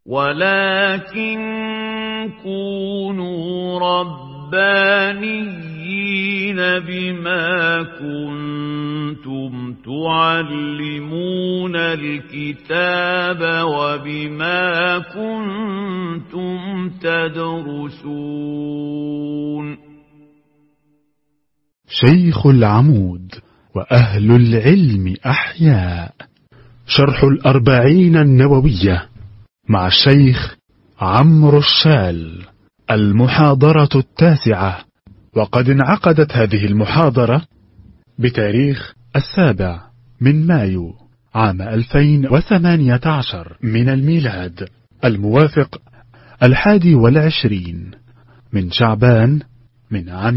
ولكن كونوا ربانيين بما كنتم تعلمون الكتاب وبما كنتم تدرسون شيخ العمود وأهل العلم أحياء شرح الأربعين النووية مع الشيخ عمرو الشال المحاضرة التاسعة وقد انعقدت هذه المحاضرة بتاريخ السابع من مايو عام 2018 من الميلاد الموافق الحادي والعشرين من شعبان من عام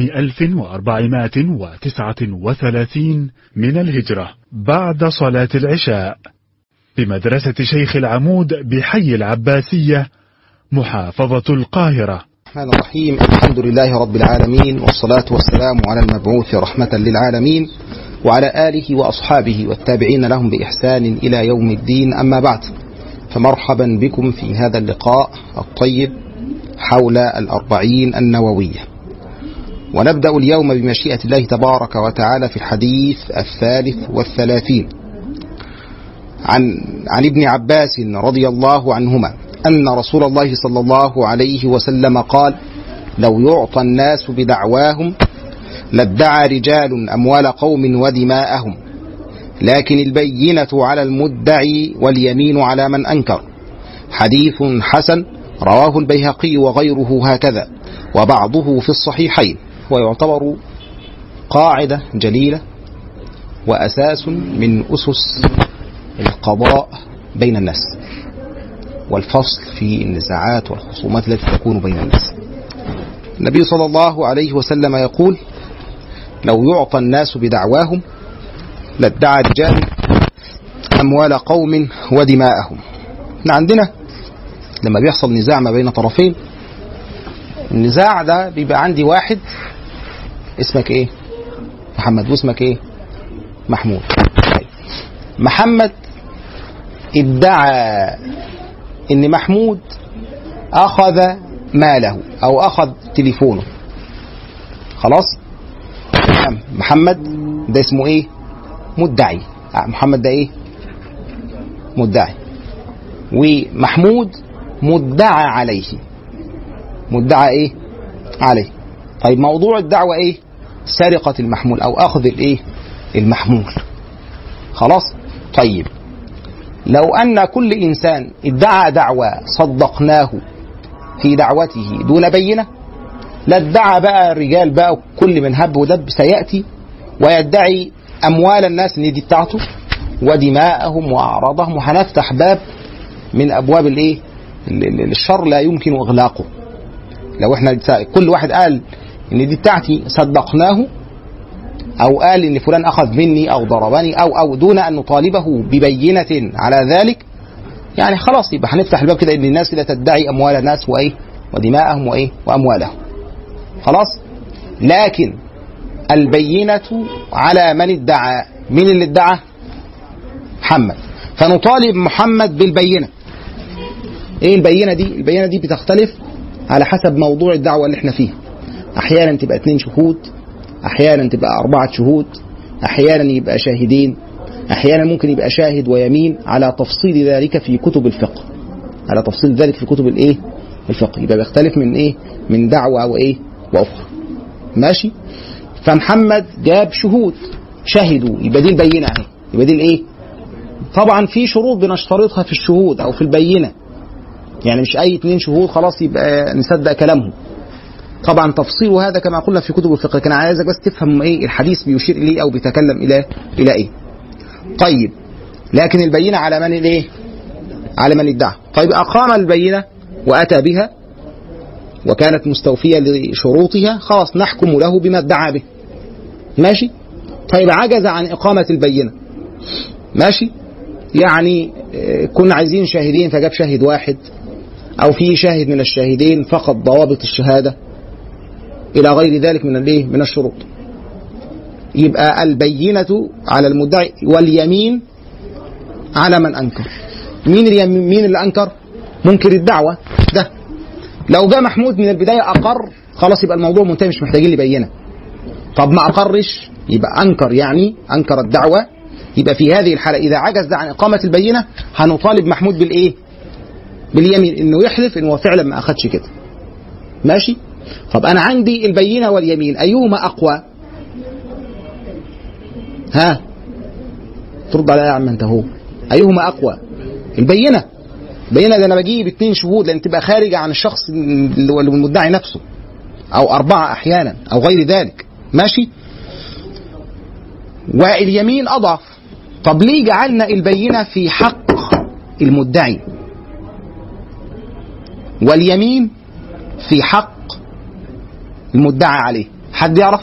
1439 من الهجرة بعد صلاة العشاء بمدرسة شيخ العمود بحي العباسية محافظة القاهرة الرحمن الرحيم الحمد لله رب العالمين والصلاة والسلام على المبعوث رحمة للعالمين وعلى آله وأصحابه والتابعين لهم بإحسان إلى يوم الدين أما بعد فمرحبا بكم في هذا اللقاء الطيب حول الأربعين النووية ونبدأ اليوم بمشيئة الله تبارك وتعالى في الحديث الثالث والثلاثين عن, عن ابن عباس رضي الله عنهما أن رسول الله صلى الله عليه وسلم قال لو يعطى الناس بدعواهم لادعى رجال أموال قوم ودماءهم لكن البينة على المدعي واليمين على من أنكر حديث حسن رواه البيهقي وغيره هكذا وبعضه في الصحيحين ويعتبر قاعدة جليلة وأساس من أسس القضاء بين الناس والفصل في النزاعات والخصومات التي تكون بين الناس النبي صلى الله عليه وسلم يقول لو يعطى الناس بدعواهم لادعى رجال أموال قوم ودماءهم احنا عندنا لما بيحصل نزاع ما بين طرفين النزاع ده بيبقى عندي واحد اسمك ايه محمد واسمك ايه محمود طيب. محمد ادعى ان محمود اخذ ماله او اخذ تليفونه خلاص محمد ده اسمه ايه مدعي محمد ده ايه مدعي ومحمود مدعى عليه مدعى ايه عليه طيب موضوع الدعوة ايه سرقة المحمول او اخذ الايه المحمول خلاص طيب لو ان كل انسان ادعى دعوى صدقناه في دعوته دون بينة لادعى بقى الرجال بقى كل من هب ودب سيأتي ويدعي اموال الناس ان دي بتاعته ودماءهم واعراضهم وهنفتح باب من ابواب الايه الشر لا يمكن اغلاقه لو احنا كل واحد قال ان دي بتاعتي صدقناه او قال ان فلان اخذ مني او ضربني او او دون ان نطالبه ببينه على ذلك يعني خلاص يبقى هنفتح الباب كده ان الناس كده تدعي اموال الناس وايه ودماءهم وايه واموالهم خلاص لكن البينة على من ادعى مين اللي ادعى محمد فنطالب محمد بالبينة ايه البينة دي البينة دي بتختلف على حسب موضوع الدعوة اللي احنا فيها احيانا تبقى اثنين شهود احيانا تبقى اربعة شهود احيانا يبقى شاهدين احيانا ممكن يبقى شاهد ويمين على تفصيل ذلك في كتب الفقه على تفصيل ذلك في كتب الايه الفقه يبقى بيختلف من ايه من دعوة او ايه واخرى ماشي فمحمد جاب شهود شهدوا يبقى دي البينة اهي يبقى دي الايه طبعا في شروط بنشترطها في الشهود او في البينه يعني مش اي اثنين شهود خلاص يبقى نصدق كلامهم طبعا تفصيل هذا كما قلنا في كتب الفقه كان عايزك بس تفهم ايه الحديث بيشير اليه او بيتكلم الى الى ايه طيب لكن البينه على من الايه على من ادعى طيب اقام البينه واتى بها وكانت مستوفيه لشروطها خلاص نحكم له بما ادعى به ماشي طيب عجز عن اقامه البينه ماشي يعني كنا عايزين شاهدين فجاب شاهد واحد او في شاهد من الشاهدين فقط ضوابط الشهاده الى غير ذلك من الايه من الشروط يبقى البينه على المدعي واليمين على من انكر مين اليمين مين اللي انكر منكر الدعوة ده لو جاء محمود من البداية أقر خلاص يبقى الموضوع منتهي مش محتاجين لبينة طب ما أقرش يبقى أنكر يعني أنكر الدعوة يبقى في هذه الحالة إذا عجز عن إقامة البينة هنطالب محمود بالإيه؟ باليمين إنه يحلف إنه فعلا ما أخدش كده ماشي؟ طب أنا عندي البينة واليمين أيهما أقوى؟ ها؟ ترد عليا يا عم أنت هو أيهما أقوى؟ البينة البينة ده أنا بجيب اتنين شهود لأن تبقى خارجة عن الشخص اللي هو المدعي نفسه أو أربعة أحيانا أو غير ذلك ماشي؟ واليمين أضعف طب ليه جعلنا البينة في حق المدعي واليمين في حق المدعى عليه حد يعرف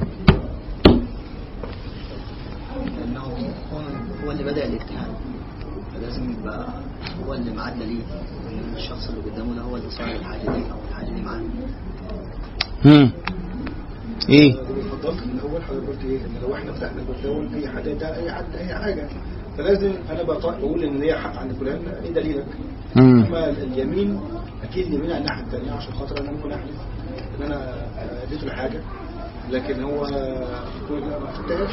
لانه هو هو اللي بدا الاتهام فلازم يبقى هو اللي معدل ليه ان الشخص اللي قدامه ده هو اللي صار الحاجه دي او الحاجه دي معاه مم. ايه فضلت من الاول حضرتك قلت ايه ان لو احنا فتحنا البرنامج اي حد ده اي حد اي حاجه فلازم انا بط- بقول ان ليا حق عند فلان ايه دليلك؟ مم. اما اليمين اكيد اليمين على الناحيه الثانيه عشان خاطر انا ممكن احلف ان انا اديته الحاجه لكن هو يقول لا ما خدتهاش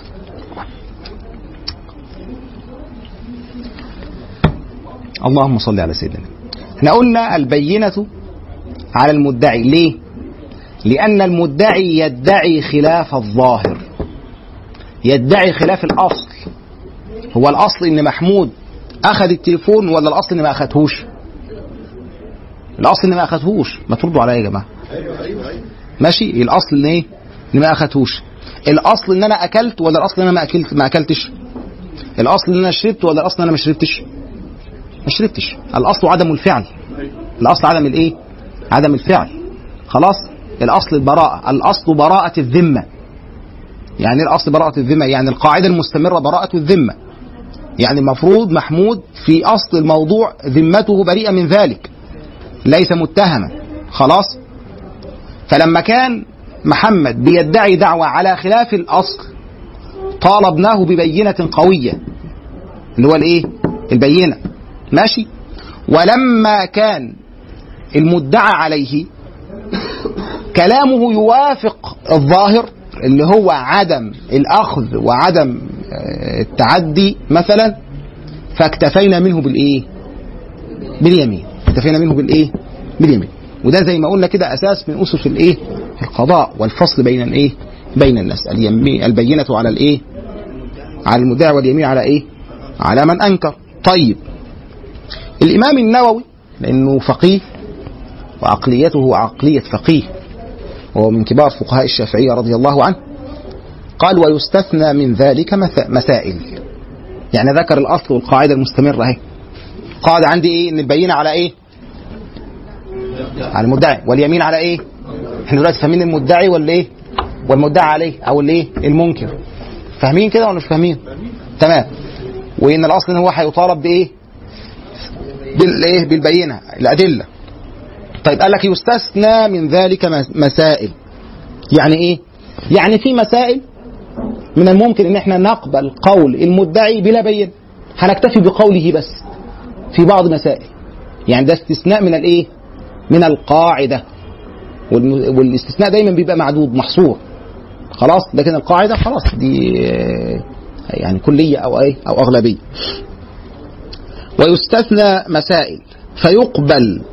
اللهم صل على سيدنا احنا قلنا البينة على المدعي ليه لأن المدعي يدعي خلاف الظاهر يدعي خلاف الأصل هو الأصل إن محمود أخذ التليفون ولا الأصل إن ما أخذهوش الأصل إن ما أخذهوش ما تردوا عليا يا جماعة ايوه ايوه ايوه ماشي الاصل ان ايه ان ما اخدتوش الاصل ان انا اكلت ولا الاصل ان انا ما اكلت ما اكلتش الاصل ان انا شربت ولا الاصل ان انا ما شربتش ما شربتش الاصل عدم الفعل الاصل عدم الايه عدم الفعل خلاص الاصل البراءه الاصل براءه الذمه يعني ايه الاصل براءه الذمه يعني القاعده المستمره براءه الذمه يعني المفروض محمود في اصل الموضوع ذمته بريئه من ذلك ليس متهما خلاص فلما كان محمد بيدعي دعوة على خلاف الأصل طالبناه ببينة قوية اللي هو الإيه؟ البينة ماشي ولما كان المدعى عليه كلامه يوافق الظاهر اللي هو عدم الأخذ وعدم آه، التعدي مثلا فاكتفينا منه بالإيه؟ باليمين اكتفينا منه بالإيه؟ باليمين وده زي ما قلنا كده اساس من اسس الايه القضاء والفصل بين الايه بين الناس اليمين البينه على الايه على المدعي واليمين على ايه على من انكر طيب الامام النووي لانه فقيه وعقليته عقليه فقيه وهو من كبار فقهاء الشافعيه رضي الله عنه قال ويستثنى من ذلك مث- مسائل يعني ذكر الاصل والقاعده المستمره اهي قاعده عندي ايه ان البينه على ايه على المدعي واليمين على ايه احنا دلوقتي فاهمين المدعي ولا ايه والمدعي عليه او الايه المنكر فاهمين كده ولا مش فاهمين تمام وان الاصل ان هو هيطالب بايه بالايه بالبينه الادله طيب قال لك يستثنى من ذلك مس- مسائل يعني ايه يعني في مسائل من الممكن ان احنا نقبل قول المدعي بلا بينه هنكتفي بقوله بس في بعض مسائل يعني ده استثناء من الايه من القاعده والم- والاستثناء دايما بيبقى معدود محصور خلاص لكن القاعده خلاص دي آه، يعني كليه او ايه او اغلبيه ويستثنى مسائل فيقبل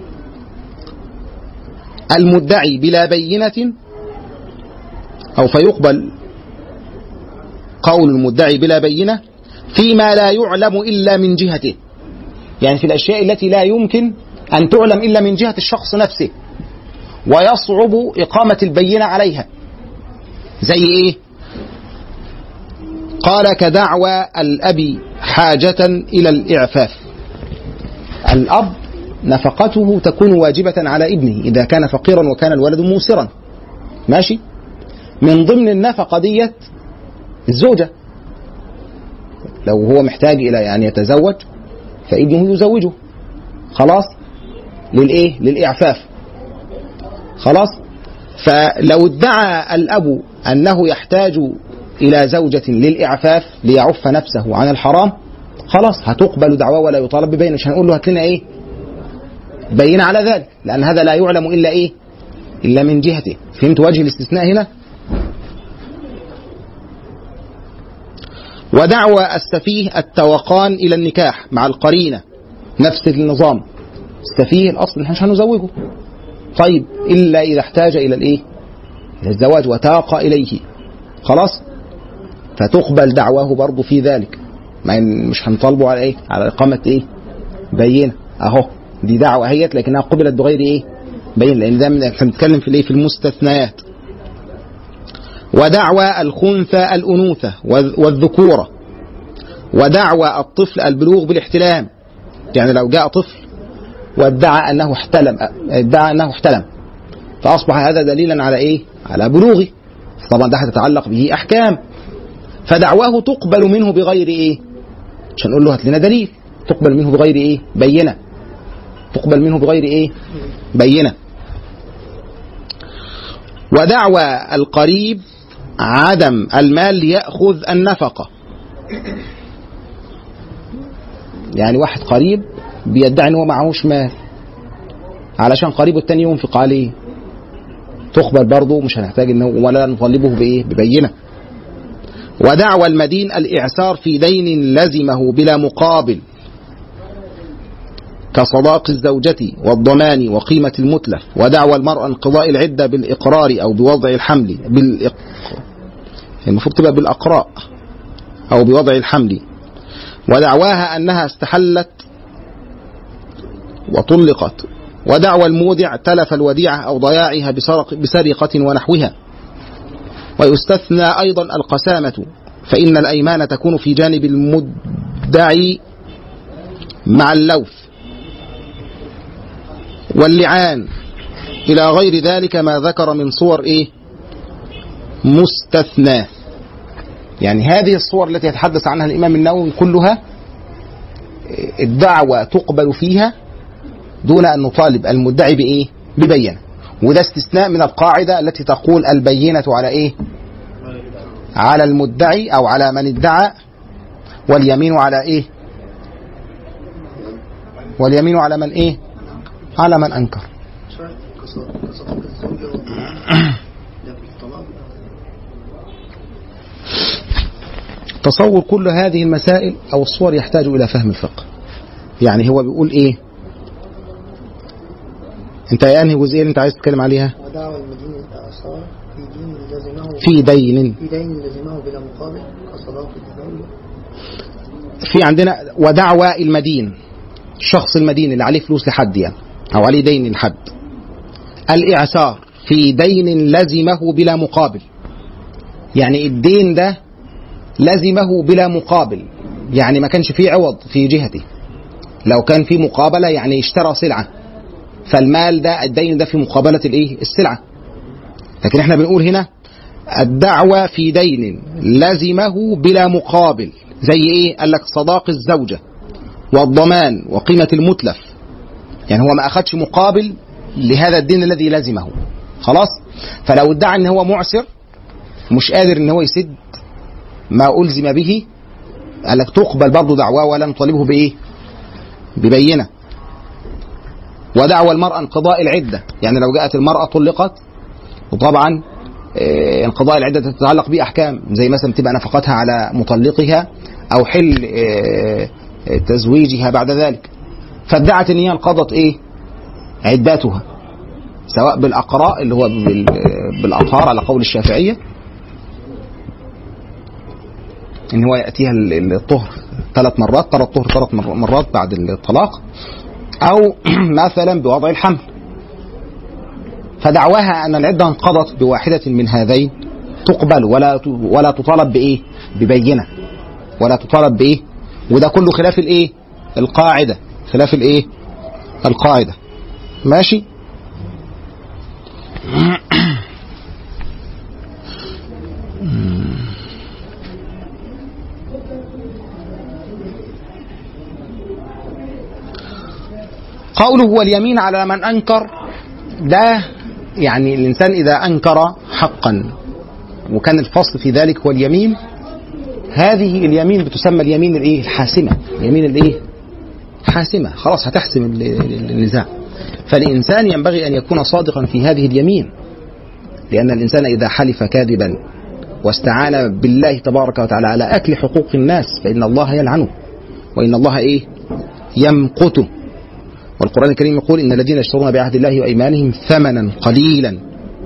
المدعي بلا بينه او فيقبل قول المدعي بلا بينه فيما لا يعلم الا من جهته يعني في الاشياء التي لا يمكن ان تعلم الا من جهه الشخص نفسه ويصعب اقامه البينه عليها زي ايه قال كدعوى الاب حاجه الى الاعفاف الاب نفقته تكون واجبه على ابنه اذا كان فقيرا وكان الولد موسرا ماشي من ضمن النفقه ديت الزوجه لو هو محتاج الى ان يتزوج فابنه يزوجه خلاص للايه للاعفاف خلاص فلو ادعى الاب انه يحتاج الى زوجه للاعفاف ليعف نفسه عن الحرام خلاص هتقبل دعواه ولا يطالب ببين مش هنقول له هات لنا ايه بينة على ذلك لأن هذا لا يعلم إلا إيه إلا من جهته فهمت وجه الاستثناء هنا ودعوى السفيه التوقان إلى النكاح مع القرينة نفس النظام السفيه الأصل احنا مش هنزوجه طيب إلا إذا احتاج إلى الإيه إلى الزواج وتاق إليه خلاص فتقبل دعواه برضه في ذلك ما مش هنطالبه على ايه على اقامه ايه بينه اهو دي دعوه اهيت لكنها قبلت بغير ايه بين لان ده احنا بنتكلم في الايه في المستثنيات ودعوى الخنثى الانوثه والذكوره ودعوى الطفل البلوغ بالاحتلام يعني لو جاء طفل وادعى انه احتلم ادعى انه احتلم فاصبح هذا دليلا على ايه على بلوغه طبعا ده هتتعلق به احكام فدعواه تقبل منه بغير ايه مش هنقول له هات لنا دليل تقبل منه بغير ايه بينه تقبل منه بغير ايه بينه ودعوى القريب عدم المال ياخذ النفقه يعني واحد قريب بيدعي ان هو معهوش مال علشان قريبه التاني ينفق عليه تقبل برضه مش هنحتاج انه ولا نطالبه بايه ببينه ودعوى المدين الإعسار في دين لزمه بلا مقابل كصداق الزوجة والضمان وقيمة المتلف ودعوى المرأة انقضاء العدة بالإقرار أو بوضع الحمل بالإق... المفروض تبقى بالأقراء أو بوضع الحمل ودعواها أنها استحلت وطلقت ودعوى المودع تلف الوديعة أو ضياعها بسرق بسرقة ونحوها ويستثنى أيضا القسامة فإن الأيمان تكون في جانب المدعي مع اللوث واللعان إلى غير ذلك ما ذكر من صور إيه مستثنى يعني هذه الصور التي يتحدث عنها الإمام النووي كلها الدعوة تقبل فيها دون أن نطالب المدعي بإيه ببينة وده استثناء من القاعدة التي تقول البينة على إيه على المدعي أو على من ادعى واليمين على إيه واليمين على من إيه على من أنكر كصداق الزوجة ده في الطلاق تصور كل هذه المسائل أو الصور يحتاج إلى فهم الفقه يعني هو بيقول إيه انت ايه انهي جزئيه اللي انت عايز تتكلم عليها ودعوى المدين الإعصار في دين لزمه في دين في دين لزمه بلا مقابل كصداق الزوجة في عندنا ودعوى المدين الشخص المدين اللي عليه فلوس لحد يعني او عليه دين لحد الاعسار في دين لزمه بلا مقابل يعني الدين ده لزمه بلا مقابل يعني ما كانش فيه عوض في جهته لو كان في مقابله يعني اشترى سلعه فالمال ده الدين ده في مقابله الايه السلعه لكن احنا بنقول هنا الدعوة في دين لزمه بلا مقابل زي ايه قال لك صداق الزوجة والضمان وقيمة المتلف يعني هو ما أخدش مقابل لهذا الدين الذي لزمه خلاص فلو ادعى ان هو معسر مش قادر ان هو يسد ما ألزم به قال لك تقبل برضه دعواه ولا نطالبه بإيه ببينة ودعوى المرأة انقضاء العدة يعني لو جاءت المرأة طلقت وطبعا آه، انقضاء العدة تتعلق بأحكام زي مثلا تبقى نفقتها على مطلقها أو حل آه، آه، تزويجها بعد ذلك فادعت ان هي انقضت ايه عداتها سواء بالاقراء اللي هو بال- بالاطهار على قول الشافعيه ان هو ياتيها ال- الطهر ثلاث مرات ترى الطهر ثلاث مر- مرات بعد الطلاق او مثلا بوضع الحمل فدعواها ان العده انقضت بواحده من هذين تقبل ولا ت- ولا تطالب بايه ببينه ولا تطالب بايه وده كله خلاف الايه القاعده خلاف الايه القاعده ماشي قوله واليمين على من انكر ده يعني الانسان اذا انكر حقا وكان الفصل في ذلك هو اليمين هذه اليمين بتسمى اليمين الايه الحاسمه اليمين الايه حاسمه خلاص هتحسم ال- ال- النزاع فالإنسان ينبغي أن يكون صادقا في هذه اليمين لأن الإنسان إذا حلف كاذبا واستعان بالله تبارك وتعالى على أكل حقوق الناس فإن الله يلعنه وإن الله إيه يمقته والقرآن الكريم يقول إن الذين يشترون بعهد الله وأيمانهم ثمنا قليلا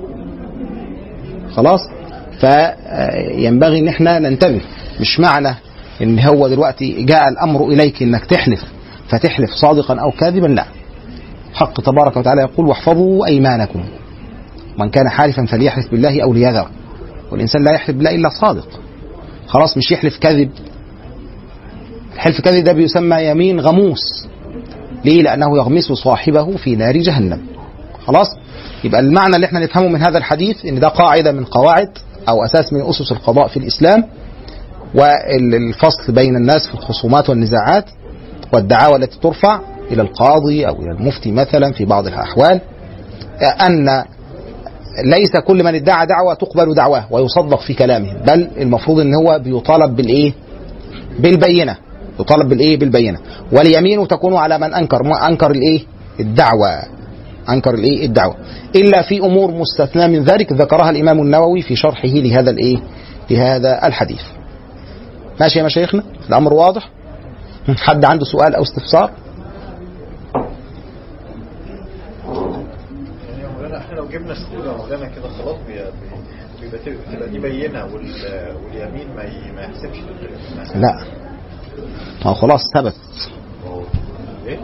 خلاص فينبغي ان احنا ننتبه مش معنى ان هو دلوقتي جاء الامر اليك انك تحلف فتحلف صادقا او كاذبا لا حق تبارك وتعالى يقول واحفظوا ايمانكم من كان حالفا فليحلف بالله او ليذر والانسان لا يحلف بالله الا صادق خلاص مش يحلف كذب الحلف كذب ده بيسمى يمين غموس ليه لانه يغمس صاحبه في نار جهنم خلاص يبقى المعنى اللي احنا نفهمه من هذا الحديث ان ده قاعده من قواعد او اساس من اسس القضاء في الاسلام والفصل بين الناس في الخصومات والنزاعات والدعاوى التي ترفع الى القاضي او الى المفتي مثلا في بعض الاحوال ان ليس كل من ادعى دعوة تقبل دعواه ويصدق في كلامه بل المفروض ان هو بيطالب بالايه بالبينة يطالب بالايه بالبينة واليمين تكون على من انكر ما انكر الايه الدعوة انكر الايه الدعوة الا في امور مستثنى من ذلك ذكرها الامام النووي في شرحه لهذا الايه لهذا الحديث ماشي يا مشايخنا الامر واضح حد عنده سؤال او استفسار يعني يا مولانا احنا لو جبنا شهود يا مولانا كده خلاص بي- بي- بيبقى تبقى تبقى دي بينه وال- واليمين ما ي- ما يحسبش لل- لا هو خلاص ثبت ايه؟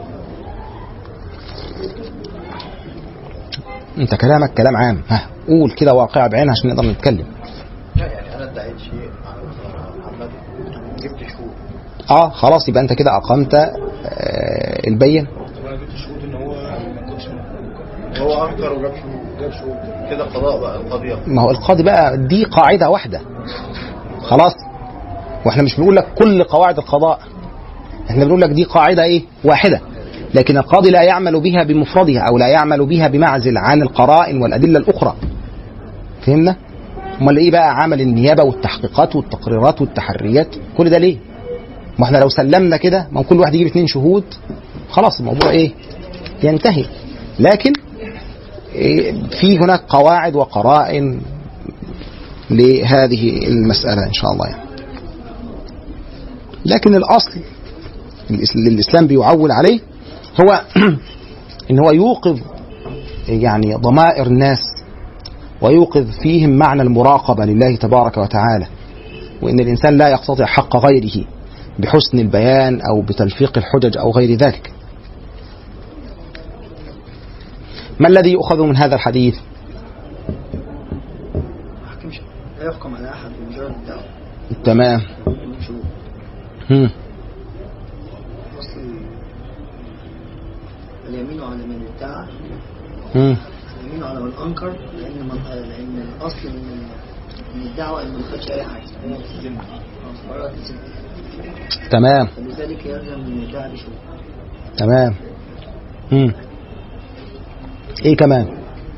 انت كلامك كلام عام ها قول كده واقعة بعينها عشان نقدر نتكلم لا يعني انا ادعيت شيء عن محمد جبت شهود اه خلاص يبقى انت كده اقمت آه البين وانا جبت شهود ان هو ما كنتش هو انكر وجاب شهود جاب شهود كده قضاء بقى القضيه ما هو القاضي بقى دي قاعدة واحدة خلاص واحنا مش بنقول لك كل قواعد القضاء احنا بنقول لك دي قاعدة ايه واحدة لكن القاضي لا يعمل بها بمفردها او لا يعمل بها بمعزل عن القرائن والادلة الاخرى فهمنا امال ايه بقى عمل النيابة والتحقيقات والتقريرات والتحريات كل ده ليه ما احنا لو سلمنا كده ما هو كل واحد يجيب اتنين شهود خلاص الموضوع ايه ينتهي لكن إيه، في هناك قواعد وقرائن لهذه المسألة إن شاء الله يعني. لكن الأصل اللي الإسلام بيعول عليه هو إن هو يوقظ يعني ضمائر الناس ويوقظ فيهم معنى المراقبة لله تبارك وتعالى وإن الإنسان لا يقتطع حق غيره بحسن البيان أو بتلفيق الحجج أو غير ذلك ما الذي يؤخذ من هذا الحديث ما حكمش لا يحكم على احد بمجرد الدعوه تمام من شروط هم. اصل اليمين على من ادعى هم. اليمين على من انكر لان من لان الاصل من من الدعوه انه ما خدش اي حاجه آه، براءة الذمة. تمام فلذلك يلزم من الدعاء بشروط تمام هم. ايه كمان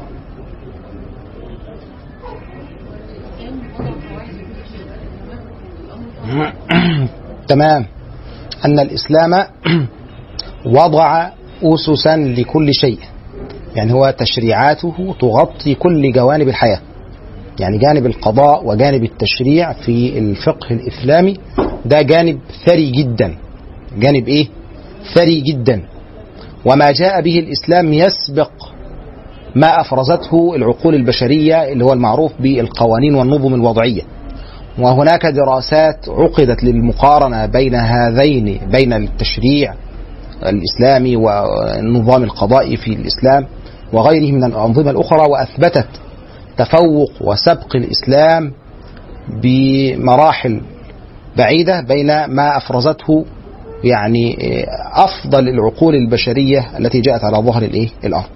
تمام ان الاسلام وضع اسسا لكل شيء يعني هو تشريعاته تغطي كل جوانب الحياه يعني جانب القضاء وجانب التشريع في الفقه الاسلامي ده جانب ثري جدا جانب ايه ثري جدا وما جاء به الاسلام يسبق ما افرزته العقول البشريه اللي هو المعروف بالقوانين والنظم الوضعيه وهناك دراسات عقدت للمقارنه بين هذين بين التشريع الاسلامي والنظام القضائي في الاسلام وغيره من الانظمه الاخرى واثبتت تفوق وسبق الاسلام بمراحل بعيده بين ما افرزته يعني افضل العقول البشريه التي جاءت على ظهر الايه الارض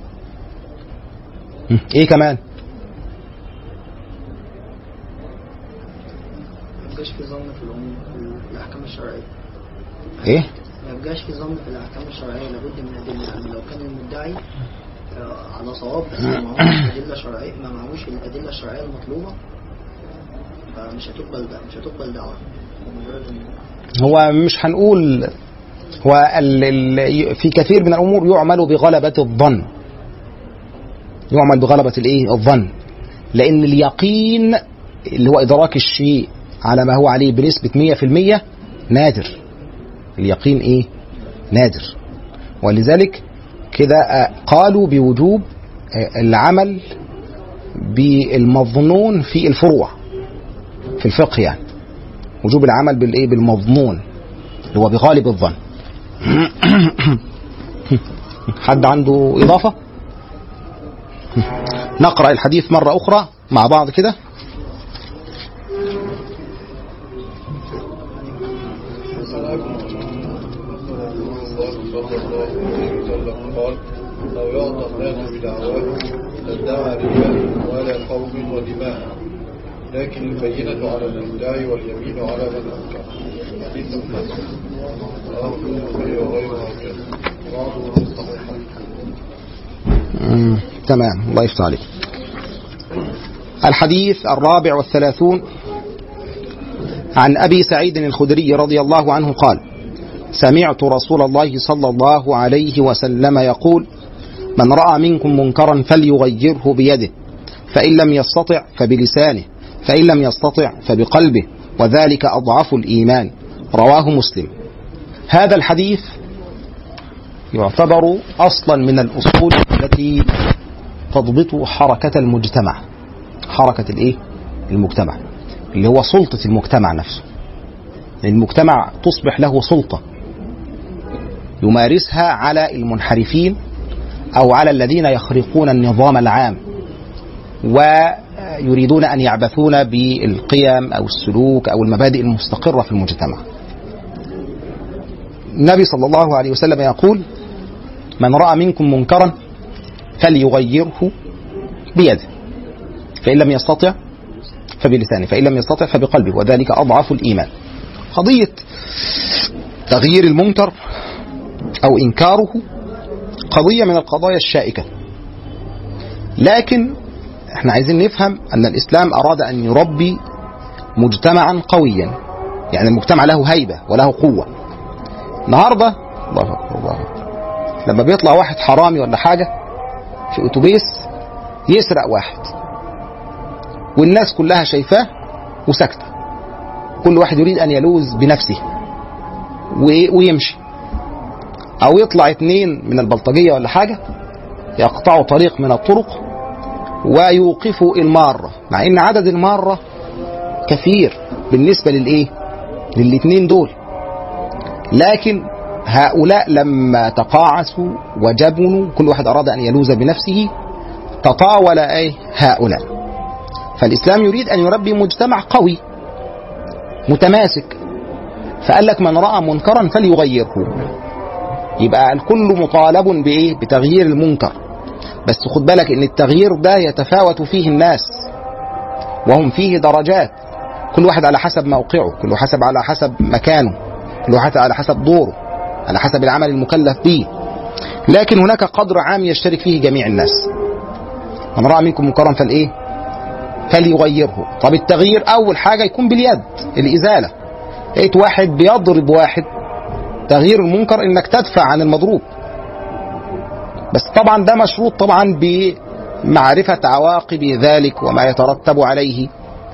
م. ايه كمان ما يبقاش في ظن في الأمور في الأحكام الشرعية ايه ما يبقاش في ظن في الأحكام الشرعية لابد من أدلة يعني لو كان المدعي آه، على صواب بس ما معهوش أدلة شرعية ما معهوش الأدلة الشرعية المطلوبة فمش هتقبل ده مش هتقبل دعوة مجرد إن- هو مش هنقول هو ال ال في كثير من الامور يعمل بغلبه الظن يعمل بغلبه الايه الظن لان اليقين اللي هو ادراك الشيء على ما هو عليه بنسبه 100% نادر اليقين ايه نادر ولذلك كده آه، قالوا بوجوب آه، العمل بالمظنون في الفروع في الفقه يعني وجوب العمل بالايه بالمظنون اللي هو بغالب الظن حد عنده اضافه نقرا الحديث مره اخرى مع بعض كده قال لو يعطى الناس بدعواهم لادعى رجال اموال قوم ودماء لكن البينة على المدعي واليمين على من أنكر حديث حسن رواه البخاري وغيره هكذا بعضه في الصحيحين مم، تمام الله يفتح عليك الحديث الرابع والثلاثون عن أبي سعيد الخدري رضي الله عنه قال سمعت رسول الله صلى الله عليه وسلم يقول من رأى منكم منكرا فليغيره بيده فإن لم يستطع فبلسانه فإن لم يستطع فبقلبه وذلك أضعف الإيمان رواه مسلم هذا الحديث يعتبر أصلا من الأصول التي تضبط حركة المجتمع حركة الإيه؟ المجتمع اللي هو سلطة المجتمع نفسه المجتمع تصبح له سلطة يمارسها على المنحرفين أو على الذين يخرقون النظام العام ويريدون أن يعبثون بالقيم أو السلوك أو المبادئ المستقرة في المجتمع النبي صلى الله عليه وسلم يقول من رأى منكم منكرا فليغيره بيده فإن لم يستطع فبلسانه فإن لم يستطع فبقلبه وذلك أضعف الإيمان قضية تغيير المنكر أو إنكاره قضية من القضايا الشائكة لكن احنا عايزين نفهم أن الإسلام أراد أن يربي مجتمعا قويا يعني المجتمع له هيبة وله قوة النهاردة الله أكبر الله أكبر لما بيطلع واحد حرامي ولا حاجة في أتوبيس يسرق واحد والناس كلها شايفاه وساكتة كل واحد يريد أن يلوذ بنفسه وإيه؟ ويمشي أو يطلع اتنين من البلطجية ولا حاجة يقطعوا طريق من الطرق ويوقفوا المارة مع إن عدد المارة كثير بالنسبة للإيه؟ للاتنين دول لكن هؤلاء لما تقاعسوا وجبنوا كل واحد أراد أن يلوذ بنفسه تطاول أي هؤلاء فالإسلام يريد أن يربي مجتمع قوي متماسك فقال لك من رأى منكرا فليغيره يبقى الكل مطالب بإيه؟ بتغيير المنكر بس خد بالك إن التغيير ده يتفاوت فيه الناس وهم فيه درجات كل واحد على حسب موقعه كل واحد على حسب مكانه كل واحد على حسب دوره على حسب العمل المكلف به لكن هناك قدر عام يشترك فيه جميع الناس من رأى منكم منكرا فالايه فليغيره طب التغيير اول حاجة يكون باليد الازالة لقيت واحد بيضرب واحد تغيير المنكر انك تدفع عن المضروب بس طبعا ده مشروط طبعا بمعرفة عواقب ذلك وما يترتب عليه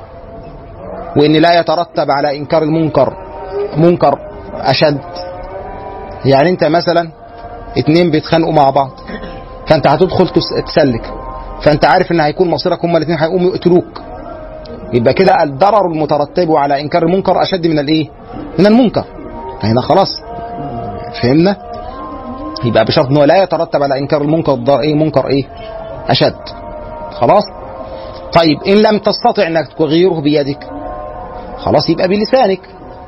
وان لا يترتب على انكار المنكر منكر اشد يعني انت مثلا اتنين بيتخانقوا مع بعض فانت هتدخل تس- تسلك فانت عارف ان هيكون مصيرك هما الاثنين هيقوموا يقتلوك يبقى كده الضرر المترتب على انكار المنكر اشد من الايه من المنكر هنا خلاص فهمنا يبقى بشرط انه لا يترتب على انكار المنكر ضرر ايه منكر ايه اشد خلاص طيب ان لم تستطع انك تغيره بيدك خلاص يبقى بلسانك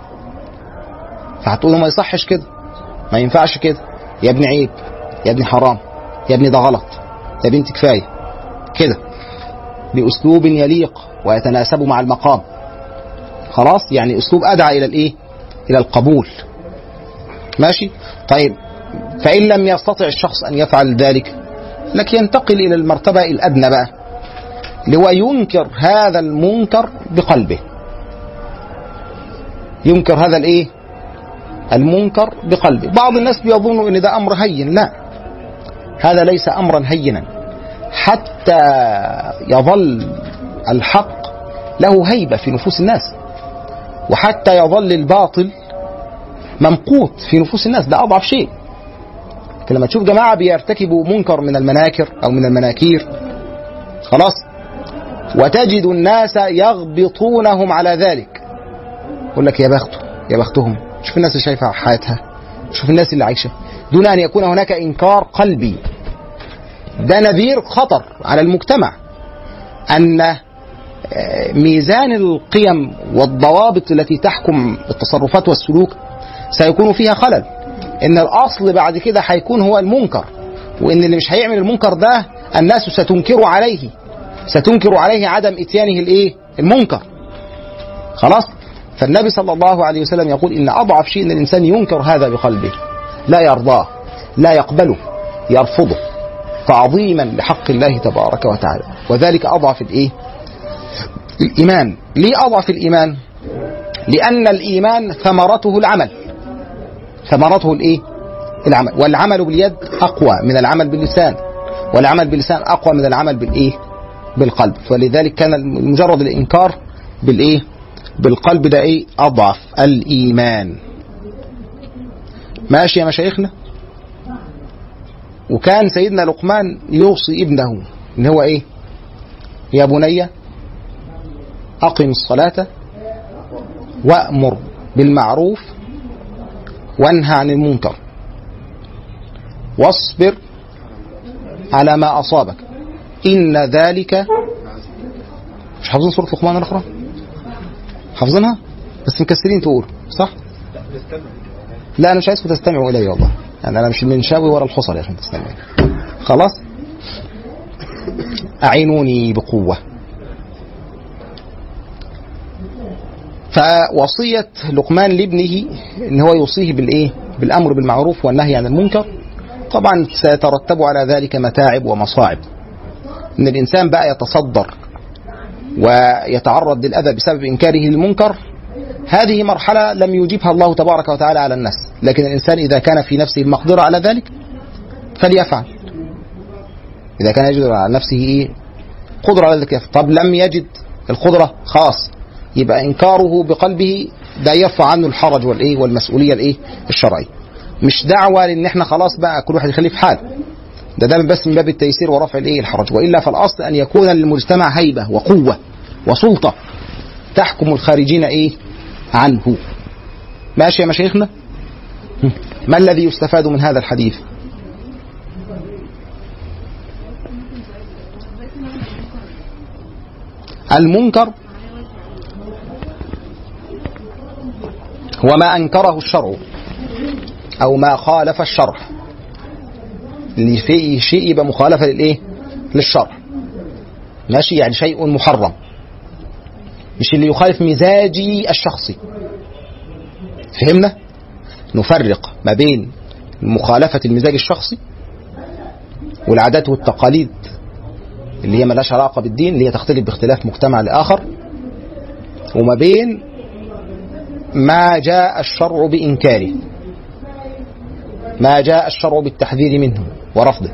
فهتقول ما يصحش كده ما ينفعش كده يا ابني عيب يا ابني حرام يا ابني ده غلط يا بنت كفايه كده باسلوب يليق ويتناسب مع المقام خلاص يعني اسلوب ادعى الى الايه الى القبول ماشي طيب فان لم يستطع الشخص ان يفعل ذلك لك ينتقل الى المرتبه الادنى بقى اللي هو ينكر هذا المنكر بقلبه ينكر هذا الايه المنكر بقلبه بعض الناس بيظنوا ان ده امر هين لا هذا ليس امرا هينا حتى يظل الحق له هيبه في نفوس الناس وحتى يظل الباطل ممقوت في نفوس الناس ده اضعف شيء لكن لما تشوف جماعه بيرتكبوا منكر من المناكر او من المناكير خلاص وتجد الناس يغبطونهم على ذلك يقول لك يا بخته يا بختهم شوف الناس اللي شايفه حياتها شوف الناس اللي عايشه دون ان يكون هناك انكار قلبي ده نذير خطر على المجتمع ان ميزان القيم والضوابط التي تحكم التصرفات والسلوك سيكون فيها خلل ان الاصل بعد كده هيكون هو المنكر وان اللي مش هيعمل المنكر ده الناس ستنكر عليه ستنكر عليه عدم اتيانه الايه المنكر خلاص فالنبي صلى الله عليه وسلم يقول ان اضعف شيء ان الانسان ينكر هذا بقلبه لا يرضاه لا يقبله يرفضه تعظيما لحق الله تبارك وتعالى وذلك اضعف الايه الايمان ليه اضعف الايمان لان الايمان ثمرته العمل ثمرته الايه العمل والعمل باليد اقوى من العمل باللسان والعمل باللسان اقوى من العمل بالايه بالقلب فلذلك كان مجرد الانكار بالايه بالقلب ده ايه اضعف الايمان ماشي يا مشايخنا وكان سيدنا لقمان يوصي ابنه ان هو ايه يا بني اقم الصلاه وامر بالمعروف وانهى عن المنكر واصبر على ما اصابك ان ذلك مش حافظين سوره لقمان الاخرى حافظينها بس مكسرين تقول صح لا انا مش عايزكم تستمعوا الي والله يعني انا مش المنشاوي ولا الحصري عشان تستمعوا خلاص اعينوني بقوه فوصيه لقمان لابنه ان هو يوصيه بالايه بالامر بالمعروف والنهي عن المنكر طبعا سيترتب على ذلك متاعب ومصاعب ان الانسان بقى يتصدر ويتعرض للاذى بسبب انكاره للمنكر هذه مرحلة لم يجيبها الله تبارك وتعالى على الناس لكن الإنسان إذا كان في نفسه المقدرة على ذلك فليفعل إذا كان يجد على نفسه إيه قدرة على ذلك طب لم يجد القدرة خلاص يبقى إنكاره بقلبه ده يرفع عنه الحرج والإيه والمسؤولية الإيه الشرعية مش دعوة لأن إحنا خلاص بقى كل واحد يخليه في حاله ده ده بس من باب التيسير ورفع الإيه الحرج وإلا فالأصل أن يكون للمجتمع هيبة وقوة وسلطة تحكم الخارجين إيه عنه ماشي يا مشايخنا ما الذي يستفاد من هذا الحديث المنكر هو ما انكره الشرع او ما خالف الشرع اللي فيه شيء يبقى مخالفه للايه للشرع ماشي يعني شيء محرم مش اللي يخالف مزاجي الشخصي فهمنا نفرق ما بين مخالفة المزاج الشخصي والعادات والتقاليد اللي هي ملهاش علاقة بالدين اللي هي تختلف باختلاف مجتمع لآخر وما بين ما جاء الشرع بإنكاره ما جاء الشرع بالتحذير منه ورفضه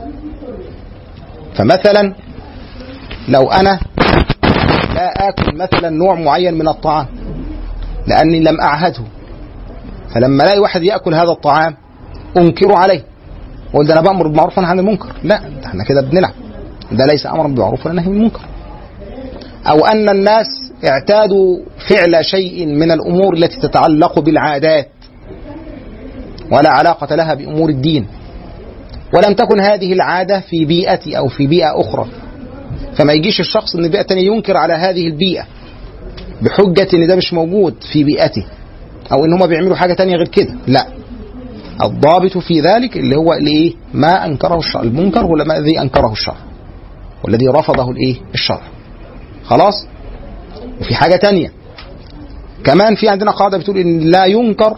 فمثلا لو أنا لا آكل مثلا نوع معين من الطعام لأني لم أعهده فلما الاقي واحد ياكل هذا الطعام انكره عليه واقول ده انا بامر بالمعروف ونهى عن المنكر لا ده احنا كده بنلعب ده ليس امرا بالمعروف ولا نهي عن المنكر او ان الناس اعتادوا فعل شيء من الامور التي تتعلق بالعادات ولا علاقه لها بامور الدين ولم تكن هذه العاده في بيئتي او في بيئه اخرى فما يجيش الشخص من بيئه ثانيه ينكر على هذه البيئه بحجه ان ده مش موجود في بيئته او ان هم بيعملوا حاجه تانية غير كده لا الضابط في ذلك اللي هو الايه ما انكره الشرع المنكر هو ما الذي انكره الشرع والذي رفضه الايه الشرع خلاص وفي حاجه تانية كمان في عندنا قاعده بتقول ان لا ينكر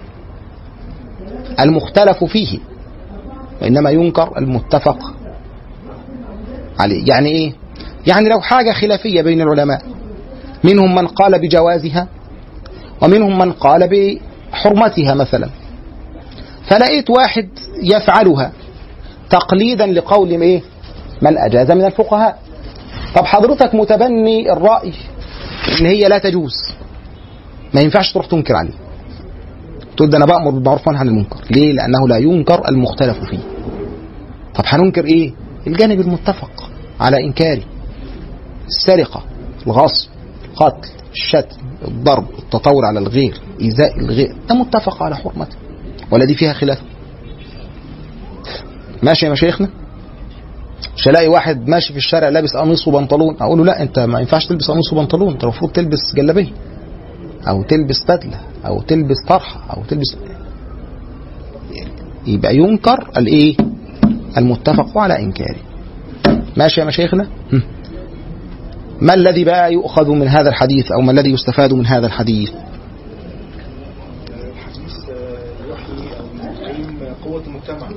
المختلف فيه وانما ينكر المتفق عليه يعني ايه يعني لو حاجه خلافيه بين العلماء منهم من قال بجوازها ومنهم من قال بحرمتها مثلا فلقيت واحد يفعلها تقليدا لقول ايه من اجاز من الفقهاء طب حضرتك متبني الراي ان هي لا تجوز ما ينفعش تروح تنكر عليه تقول ده انا بامر بالمعروف وانهى عن المنكر ليه لانه لا ينكر المختلف فيه طب هننكر ايه الجانب المتفق على انكاره السرقه الغصب القتل الشتم الضرب التطاول على الغير ايذاء الغير ده متفق على حرمته ولا دي فيها خلاف ماشي يا مشايخنا مش هلاقي واحد ماشي في الشارع لابس قميص وبنطلون اقول له لا انت ما ينفعش تلبس قميص وبنطلون انت المفروض تلبس جلابيه او تلبس بدله او تلبس طرحه او تلبس يبقى ينكر الايه المتفق على انكاره ماشي يا مشايخنا هم. ما الذي بقى يؤخذ من هذا الحديث او ما الذي يستفاد من هذا الحديث الحديث آه، يحيي او يقيم قوة المجتمع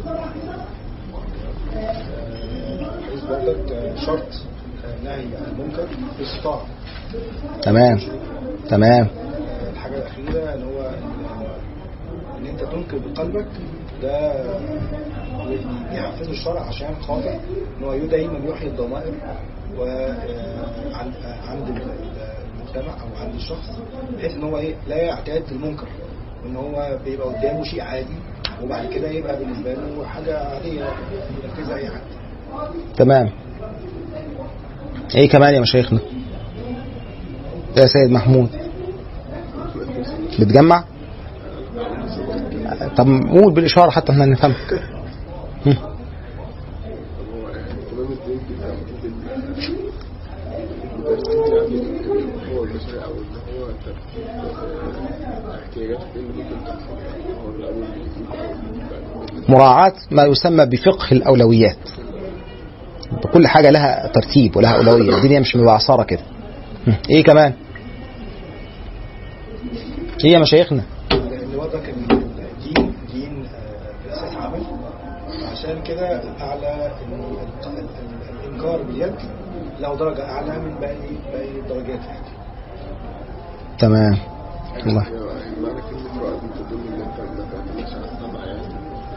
آه، الحديث بيقول لك آه، شرط آه، نهي عن المنكر باستطاعة تمام تمام آه، الحاجة الأخيرة اللي هو إن- إن أنت تنكر بقلبك ده بيحفظ الشرع عشان خاطر إن هو دايما يحيي الضمائر وعند عند المجتمع أو عند الشخص بحيث إن هو إيه لا يعتاد المنكر وإن هو بيبقى قدامه شيء عادي وبعد كده يبقى بالنسبة له حاجة عادية ينفذها أي حد تمام ايه كمان يا مشايخنا يا سيد محمود بتجمع طب قول بالاشاره حتى احنا نفهمك هم. هو المسؤول او اللي هو احتياجات اللي ممكن تحصل هو الاول مراعاة ما يسمى بفقه الأولويات كل حاجة لها ترتيب ولها أولوية الدنيا مش مبعصرة كده هم. ايه كمان ايه يا مشايخنا لان وضعك ان الدين دين آه، اساس عمل عشان كده اعلى ال- ال- ال- الانكار باليد له درجه اعلى من باقي باقي الدرجات يعني تمام الله معنى كلمة رؤى دي تدل ان انت ما تعتمدش على السمع يعني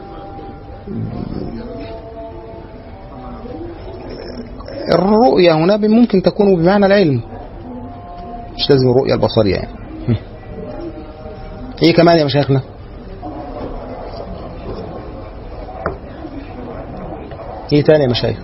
الرؤية هنا ممكن تكون بمعنى العلم مش لازم الرؤية البصرية يعني هم. ايه كمان يا مشايخنا ايه تاني يا مشايخ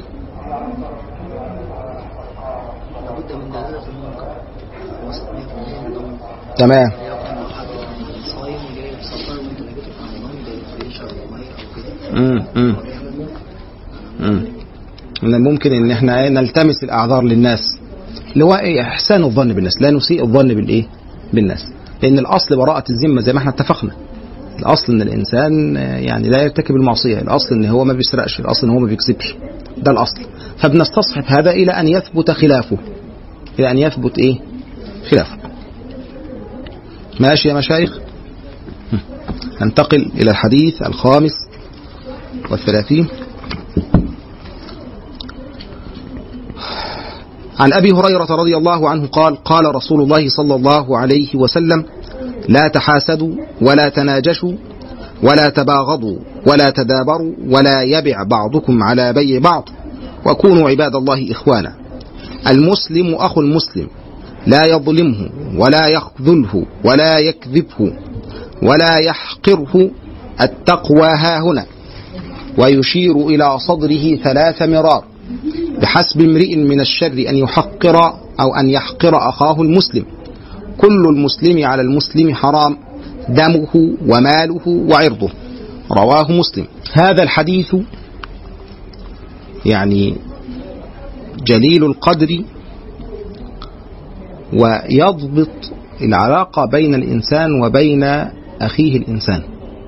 لابد من دلالة المنكر وسط 100% من ضمن تمام لو كان حد صايم وجاي بسفر وانت لقيته في رمضان جاي يشرب ميه او كده مم. مم. هو بيعمل منكر مم. من الممكن ان احنا إيه نلتمس الاعذار للناس اللي هو ايه احسان الظن بالناس لا نسيء الظن بالايه بالناس لان الاصل براءة الذمة زي ما احنا اتفقنا الاصل ان الانسان آه، يعني لا يرتكب المعصية الاصل ان هو ما بيسرقش الاصل ان هو ما بيكذبش ده الاصل فبنستصحب هذا الى ان يثبت خلافه الى ان يثبت ايه خلافه ماشي يا مشايخ هم. ننتقل الى الحديث الخامس والثلاثين عن ابي هريره رضي الله عنه قال قال رسول الله صلى الله عليه وسلم لا تحاسدوا ولا تناجشوا ولا تباغضوا ولا تدابروا ولا يبع بعضكم على بيع بعض وكونوا عباد الله اخوانا المسلم اخو المسلم لا يظلمه ولا يخذله ولا يكذبه ولا يحقره التقوى ها هنا ويشير الى صدره ثلاث مرار بحسب امرئ من الشر أن يحقر أو أن يحقر أخاه المسلم كل المسلم على المسلم حرام دمه وماله وعرضه رواه مسلم هذا الحديث يعني جليل القدر ويضبط العلاقة بين الإنسان وبين أخيه الإنسان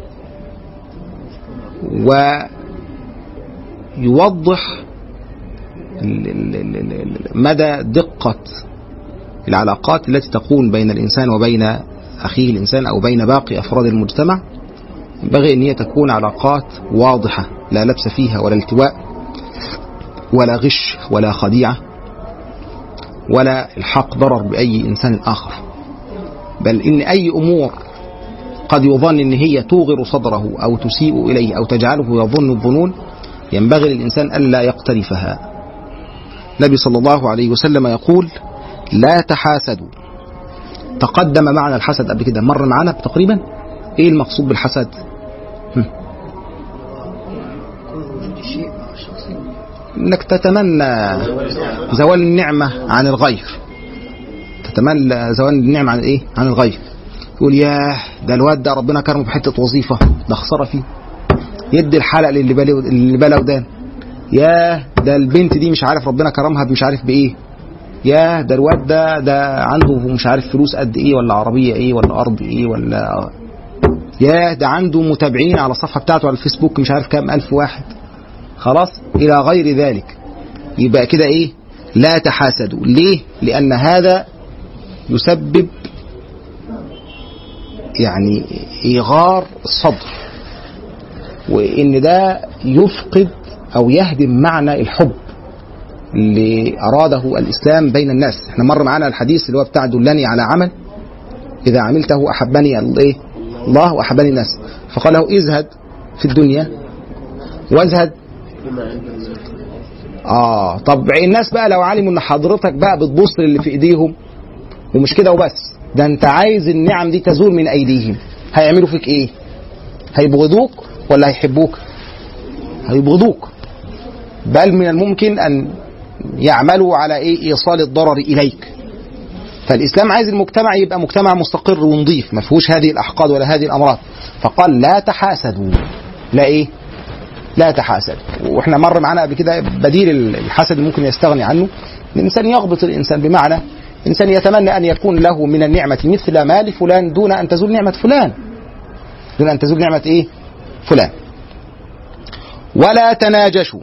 ويوضح ال- ال- ال- ال- ال- مدى دقة العلاقات التي تكون بين الإنسان وبين أخيه الإنسان أو بين باقي أفراد المجتمع ينبغي أن هي تكون علاقات واضحة لا لبس فيها ولا التواء ولا غش ولا خديعة ولا الحق ضرر بأي إنسان آخر بل إن أي أمور قد يظن ان هي توغر صدره او تسيء اليه او تجعله يظن الظنون ينبغي للانسان الا يقترفها النبي صلى الله عليه وسلم يقول لا تحاسدوا تقدم معنى الحسد قبل كده مر معانا تقريبا ايه المقصود بالحسد هم. كون وجود الشيء مع الشخص انك تتمنى زوال النعمه عن الغير تتمنى زوال النعمه عن ايه عن الغير يقول ياه ده الواد ده ربنا كرمه بحته وظيفه ده خساره فيه يدي الحلق للي بالي اللي بلا ودان ياه ده البنت دي مش عارف ربنا كرمها مش عارف بايه ياه ده الواد ده ده عنده مش عارف فلوس قد ايه ولا عربيه ايه ولا ارض ايه ولا ياه ده عنده متابعين على الصفحه بتاعته على الفيسبوك مش عارف كام الف واحد خلاص الى غير ذلك يبقى كده ايه لا تحاسدوا ليه لان هذا يسبب يعني ايغار الصدر وان ده يفقد او يهدم معنى الحب اللي اراده الاسلام بين الناس احنا مر معانا الحديث اللي هو بتاع دلني على عمل اذا عملته احبني الايه الله واحبني الناس فقال له ازهد في الدنيا وازهد اه طب الناس بقى لو علموا ان حضرتك بقى بتبص للي في ايديهم ومش كده وبس ده انت عايز النعم دي تزول من ايديهم هيعملوا فيك ايه هيبغضوك ولا هيحبوك هيبغضوك بل من الممكن ان يعملوا على ايه ايصال الضرر اليك فالاسلام عايز المجتمع يبقى مجتمع مستقر ونظيف ما فيهوش هذه الاحقاد ولا هذه الامراض فقال لا تحاسدوا لا ايه لا تحاسد واحنا مر معانا قبل كده بديل الحسد اللي ممكن يستغني عنه الانسان يغبط الانسان بمعنى الانسان يتمنى ان يكون له من النعمه مثل ما لفلان دون ان تزول نعمه فلان دون ان تزول نعمه ايه فلان ولا تناجشوا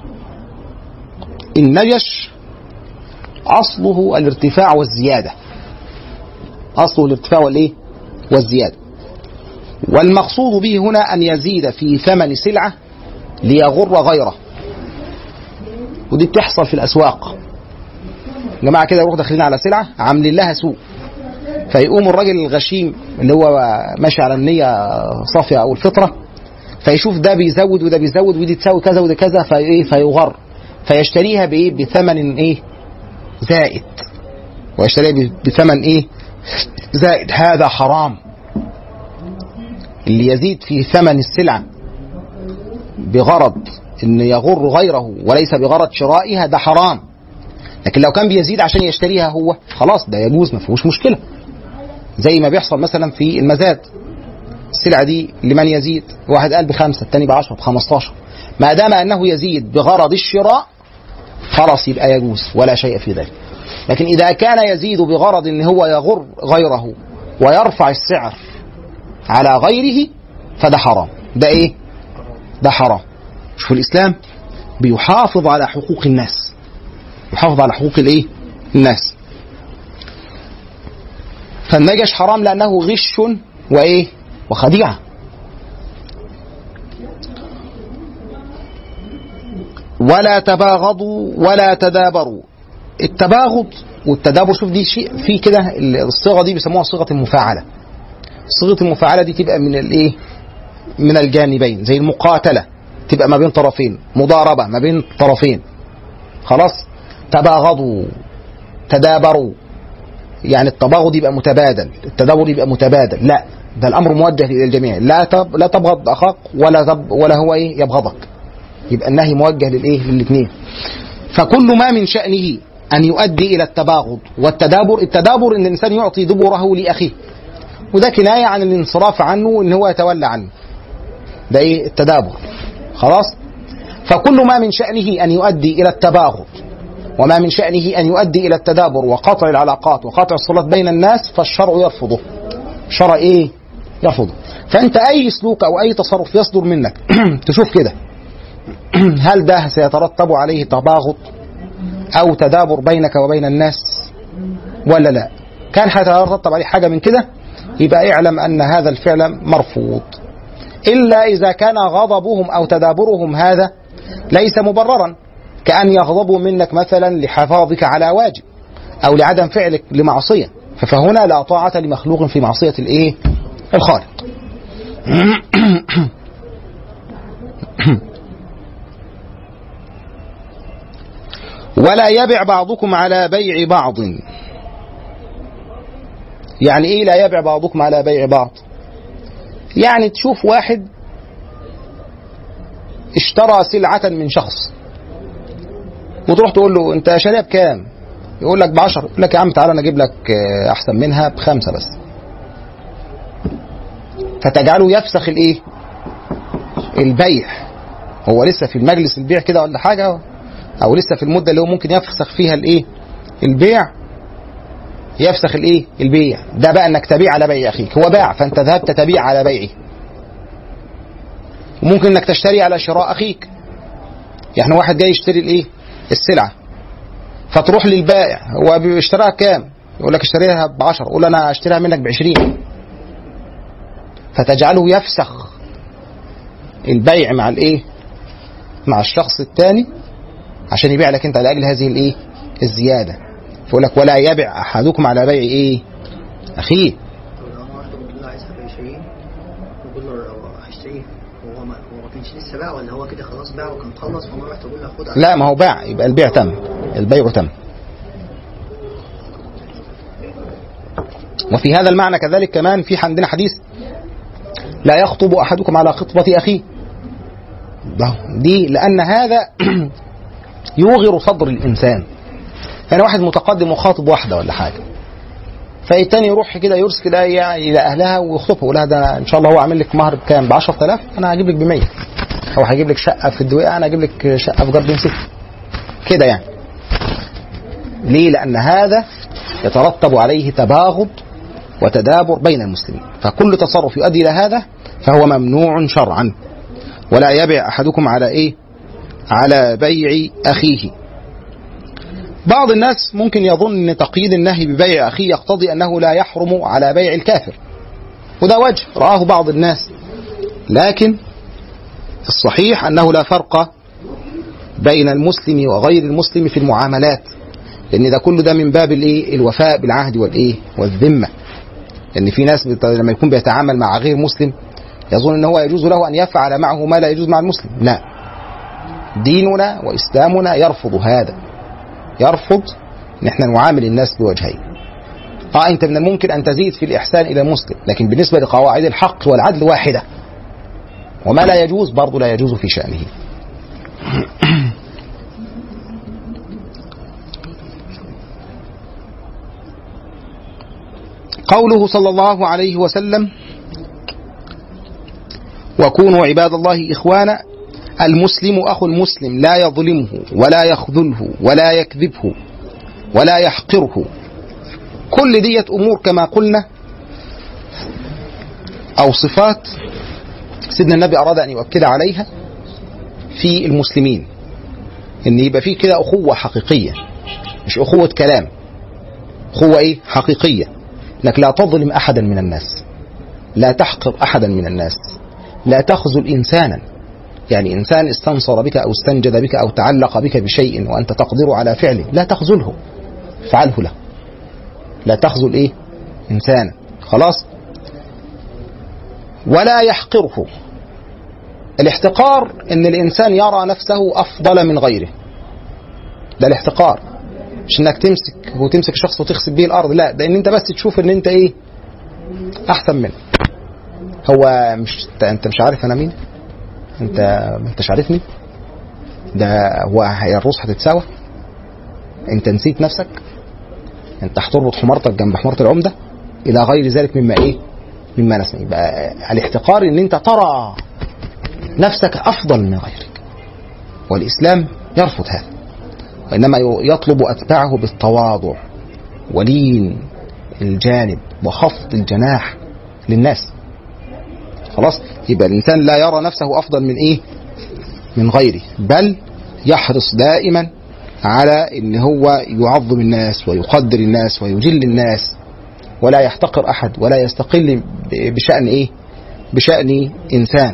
النجش اصله الارتفاع والزياده اصله الارتفاع والايه والزياده والمقصود به هنا ان يزيد في ثمن سلعه ليغر غيره ودي بتحصل في الاسواق جماعه كده يروحوا داخلين على سلعه عاملين لها سوق فيقوم الراجل الغشيم اللي هو ماشي على النيه صافيه او الفطره فيشوف ده بيزود وده بيزود ودي تساوي كذا وده كذا فايه فيغر فيشتريها بايه بثمن ايه زائد ويشتريها بثمن ايه زائد هذا حرام اللي يزيد في ثمن السلعه بغرض ان يغر غيره وليس بغرض شرائها ده حرام لكن لو كان بيزيد عشان يشتريها هو خلاص ده يجوز ما فيهوش مشكله زي ما بيحصل مثلا في المزاد السلعه دي لمن يزيد واحد قال بخمسه الثاني ب 10 ب 15 ما دام انه يزيد بغرض الشراء خلاص يبقى يجوز ولا شيء في ذلك لكن اذا كان يزيد بغرض ان هو يغر غيره ويرفع السعر على غيره فده حرام ده ايه ده حرام شوف الاسلام بيحافظ على حقوق الناس يحافظ على حقوق الايه الناس فالنجش حرام لانه غش وايه وخديعه ولا تباغضوا ولا تدابروا التباغض والتدابر شوف دي شيء في كده الصيغه دي بيسموها صيغه المفاعله صيغه المفاعله دي تبقى من الايه من الجانبين زي المقاتله تبقى ما بين طرفين مضاربه ما بين طرفين خلاص تباغضوا تدابروا يعني التباغض يبقى متبادل التدابر يبقى متبادل لا ده الامر موجه الى الجميع لا تب لا تبغض اخاك ولا تب ولا هو ايه يبغضك يبقى النهي موجه للايه للاثنين فكل ما من شانه ان يؤدي الى التباغض والتدابر التدابر ان الانسان يعطي دبره لاخيه وده كنايه عن الانصراف عنه ان هو يتولى عنه ده ايه التدابر خلاص فكل ما من شانه ان يؤدي الى التباغض وما من شانه ان يؤدي الى التدابر وقطع العلاقات وقطع الصلات بين الناس فالشرع يرفضه شرع ايه يرفضه فانت اي سلوك او اي تصرف يصدر منك تشوف كده هل ده سيترتب عليه تباغض او تدابر بينك وبين الناس ولا لا كان هيترتب عليه حاجه من كده يبقى اعلم ان هذا الفعل مرفوض الا اذا كان غضبهم او تدابرهم هذا ليس مبررا كأن يغضبوا منك مثلا لحفاظك على واجب أو لعدم فعلك لمعصية فهنا لا طاعة لمخلوق في معصية الإيه؟ الخالق ولا يبع بعضكم على بيع بعض يعني ايه لا يبع بعضكم على بيع بعض يعني تشوف واحد اشترى سلعة من شخص وتروح تقول له انت شاريها بكام يقول لك بعشر يقول لك يا عم تعالى انا اجيب لك آه، احسن منها بخمسة بس فتجعله يفسخ الايه البيع هو لسه في المجلس البيع كده ولا حاجة او لسه في المدة اللي هو ممكن يفسخ فيها الايه البيع يفسخ الايه البيع ده بقى انك تبيع على بيع اخيك هو باع فانت ذهبت تبيع على بيعه وممكن انك تشتري على شراء اخيك يعني واحد جاي يشتري الايه السلعه فتروح للبائع هو بيشتريها كام يقول لك اشتريها ب 10 قول انا اشتريها منك ب 20 فتجعله يفسخ البيع مع الايه مع الشخص الثاني عشان يبيع لك انت لاجل هذه الايه الزياده فيقول لك ولا يبع احدكم على بيع ايه اخيه طب لو انا واحد بقول له عايزها ب 20 وبقول له هو هشتريه وهو ما هو ما كانش لسه باع ولا هو كده خلاص باع وكان خلص فانا رحت اقول له خد لا ما هو باع يبقى البيع تم البيع تم وفي هذا المعنى كذلك كمان في عندنا حديث لا يخطب احدكم على خطبه اخيه ده- دي لان هذا يوغر صدر الانسان يعني واحد متقدم وخاطب واحده ولا حاجه فالتاني يروح كده يرسل كده الى اهلها ويخطبها يقول لها ده ان شاء الله هو عامل لك مهر بكام ب 10000 انا هجيب لك ب 100 او هجيب لك شقه في الدويقه انا هجيب لك شقه في جاردن سيتي كده يعني ليه لان هذا يترتب عليه تباغض وتدابر بين المسلمين فكل تصرف يؤدي الى هذا فهو ممنوع شرعا ولا يبع احدكم على ايه على بيع اخيه بعض الناس ممكن يظن ان تقييد النهي ببيع اخيه يقتضي انه لا يحرم على بيع الكافر وده وجه رآه بعض الناس لكن الصحيح انه لا فرق بين المسلم وغير المسلم في المعاملات لان ده كله ده من باب الايه الوفاء بالعهد والايه والذمه لان في ناس بت- لما يكون بيتعامل مع غير مسلم يظن ان هو يجوز له ان يفعل معه ما لا يجوز مع المسلم لا ديننا واسلامنا يرفض هذا يرفض ان احنا نعامل الناس بوجهين اه انت من الممكن ان تزيد في الاحسان الى المسلم لكن بالنسبه لقواعد الحق والعدل واحده وما لا يجوز برضه لا يجوز في شأنه قوله صلى الله عليه وسلم وكونوا عباد الله إخوانا المسلم أخو المسلم لا يظلمه ولا يخذله ولا يكذبه ولا يحقره كل ديت أمور كما قلنا أو صفات سيدنا النبي أراد أن يؤكد عليها في المسلمين إن يبقى في كده أخوة حقيقية مش أخوة كلام أخوة إيه حقيقية إنك لا تظلم أحدا من الناس لا تحقر أحدا من الناس لا تخذل إنسانا يعني إنسان استنصر بك أو استنجد بك أو تعلق بك بشيء وأنت تقدر على فعله لا تخذله فعله له لا تخذل إيه إنسانا خلاص ولا يحقره الاحتقار ان الانسان يرى نفسه افضل من غيره ده الاحتقار مش انك تمسك وتمسك شخص وتخسف بيه الارض لا ده ان انت بس تشوف ان انت ايه احسن منه هو مش انت مش عارف انا مين انت ما انتش عارفني ده هو هي الروس هتتساوى انت نسيت نفسك انت هتربط حمارتك جنب حمارة العمدة الى غير ذلك مما ايه مما نسمع يبقى الاحتقار ان انت ترى نفسك افضل من غيرك والاسلام يرفض هذا وانما يطلب اتباعه بالتواضع ولين الجانب وخفض الجناح للناس خلاص يبقى الانسان لا يرى نفسه افضل من ايه من غيره بل يحرص دائما على ان هو يعظم الناس ويقدر الناس ويجل الناس ولا يحتقر احد ولا يستقل بشان ايه بشان انسان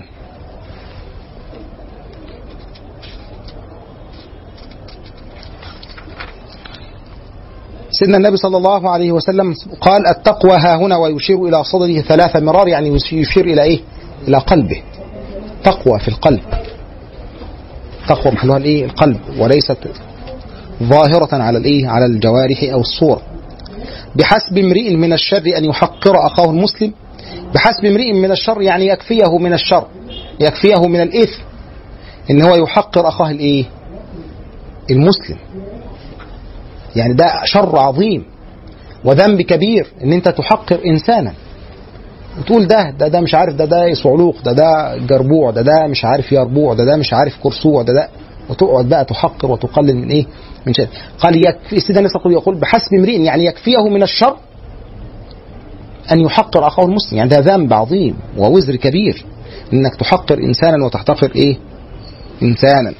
سيدنا النبي صلى الله عليه وسلم قال التقوى ها هنا ويشير إلى صدره ثلاث مرار يعني يشير إلى إيه إلى قلبه تقوى في القلب تقوى محلها الإيه القلب وليست ظاهرة على الإيه على الجوارح أو الصور بحسب امرئ من الشر أن يحقر أخاه المسلم بحسب امرئ من الشر يعني يكفيه من الشر يكفيه من الإثم إن هو يحقر أخاه الإيه المسلم يعني ده شر عظيم وذنب كبير ان انت تحقر انسانا وتقول ده ده ده مش عارف ده ده صعلوق ده ده جربوع ده ده مش عارف يربوع ده ده مش عارف كرسوع ده ده وتقعد بقى تحقر وتقلل من ايه من شيء قال يكفي سيدنا النبي صلى يقول بحسب امرئ يعني يكفيه من الشر ان يحقر اخاه المسلم يعني ده ذنب عظيم ووزر كبير انك تحقر انسانا وتحتقر ايه انسانا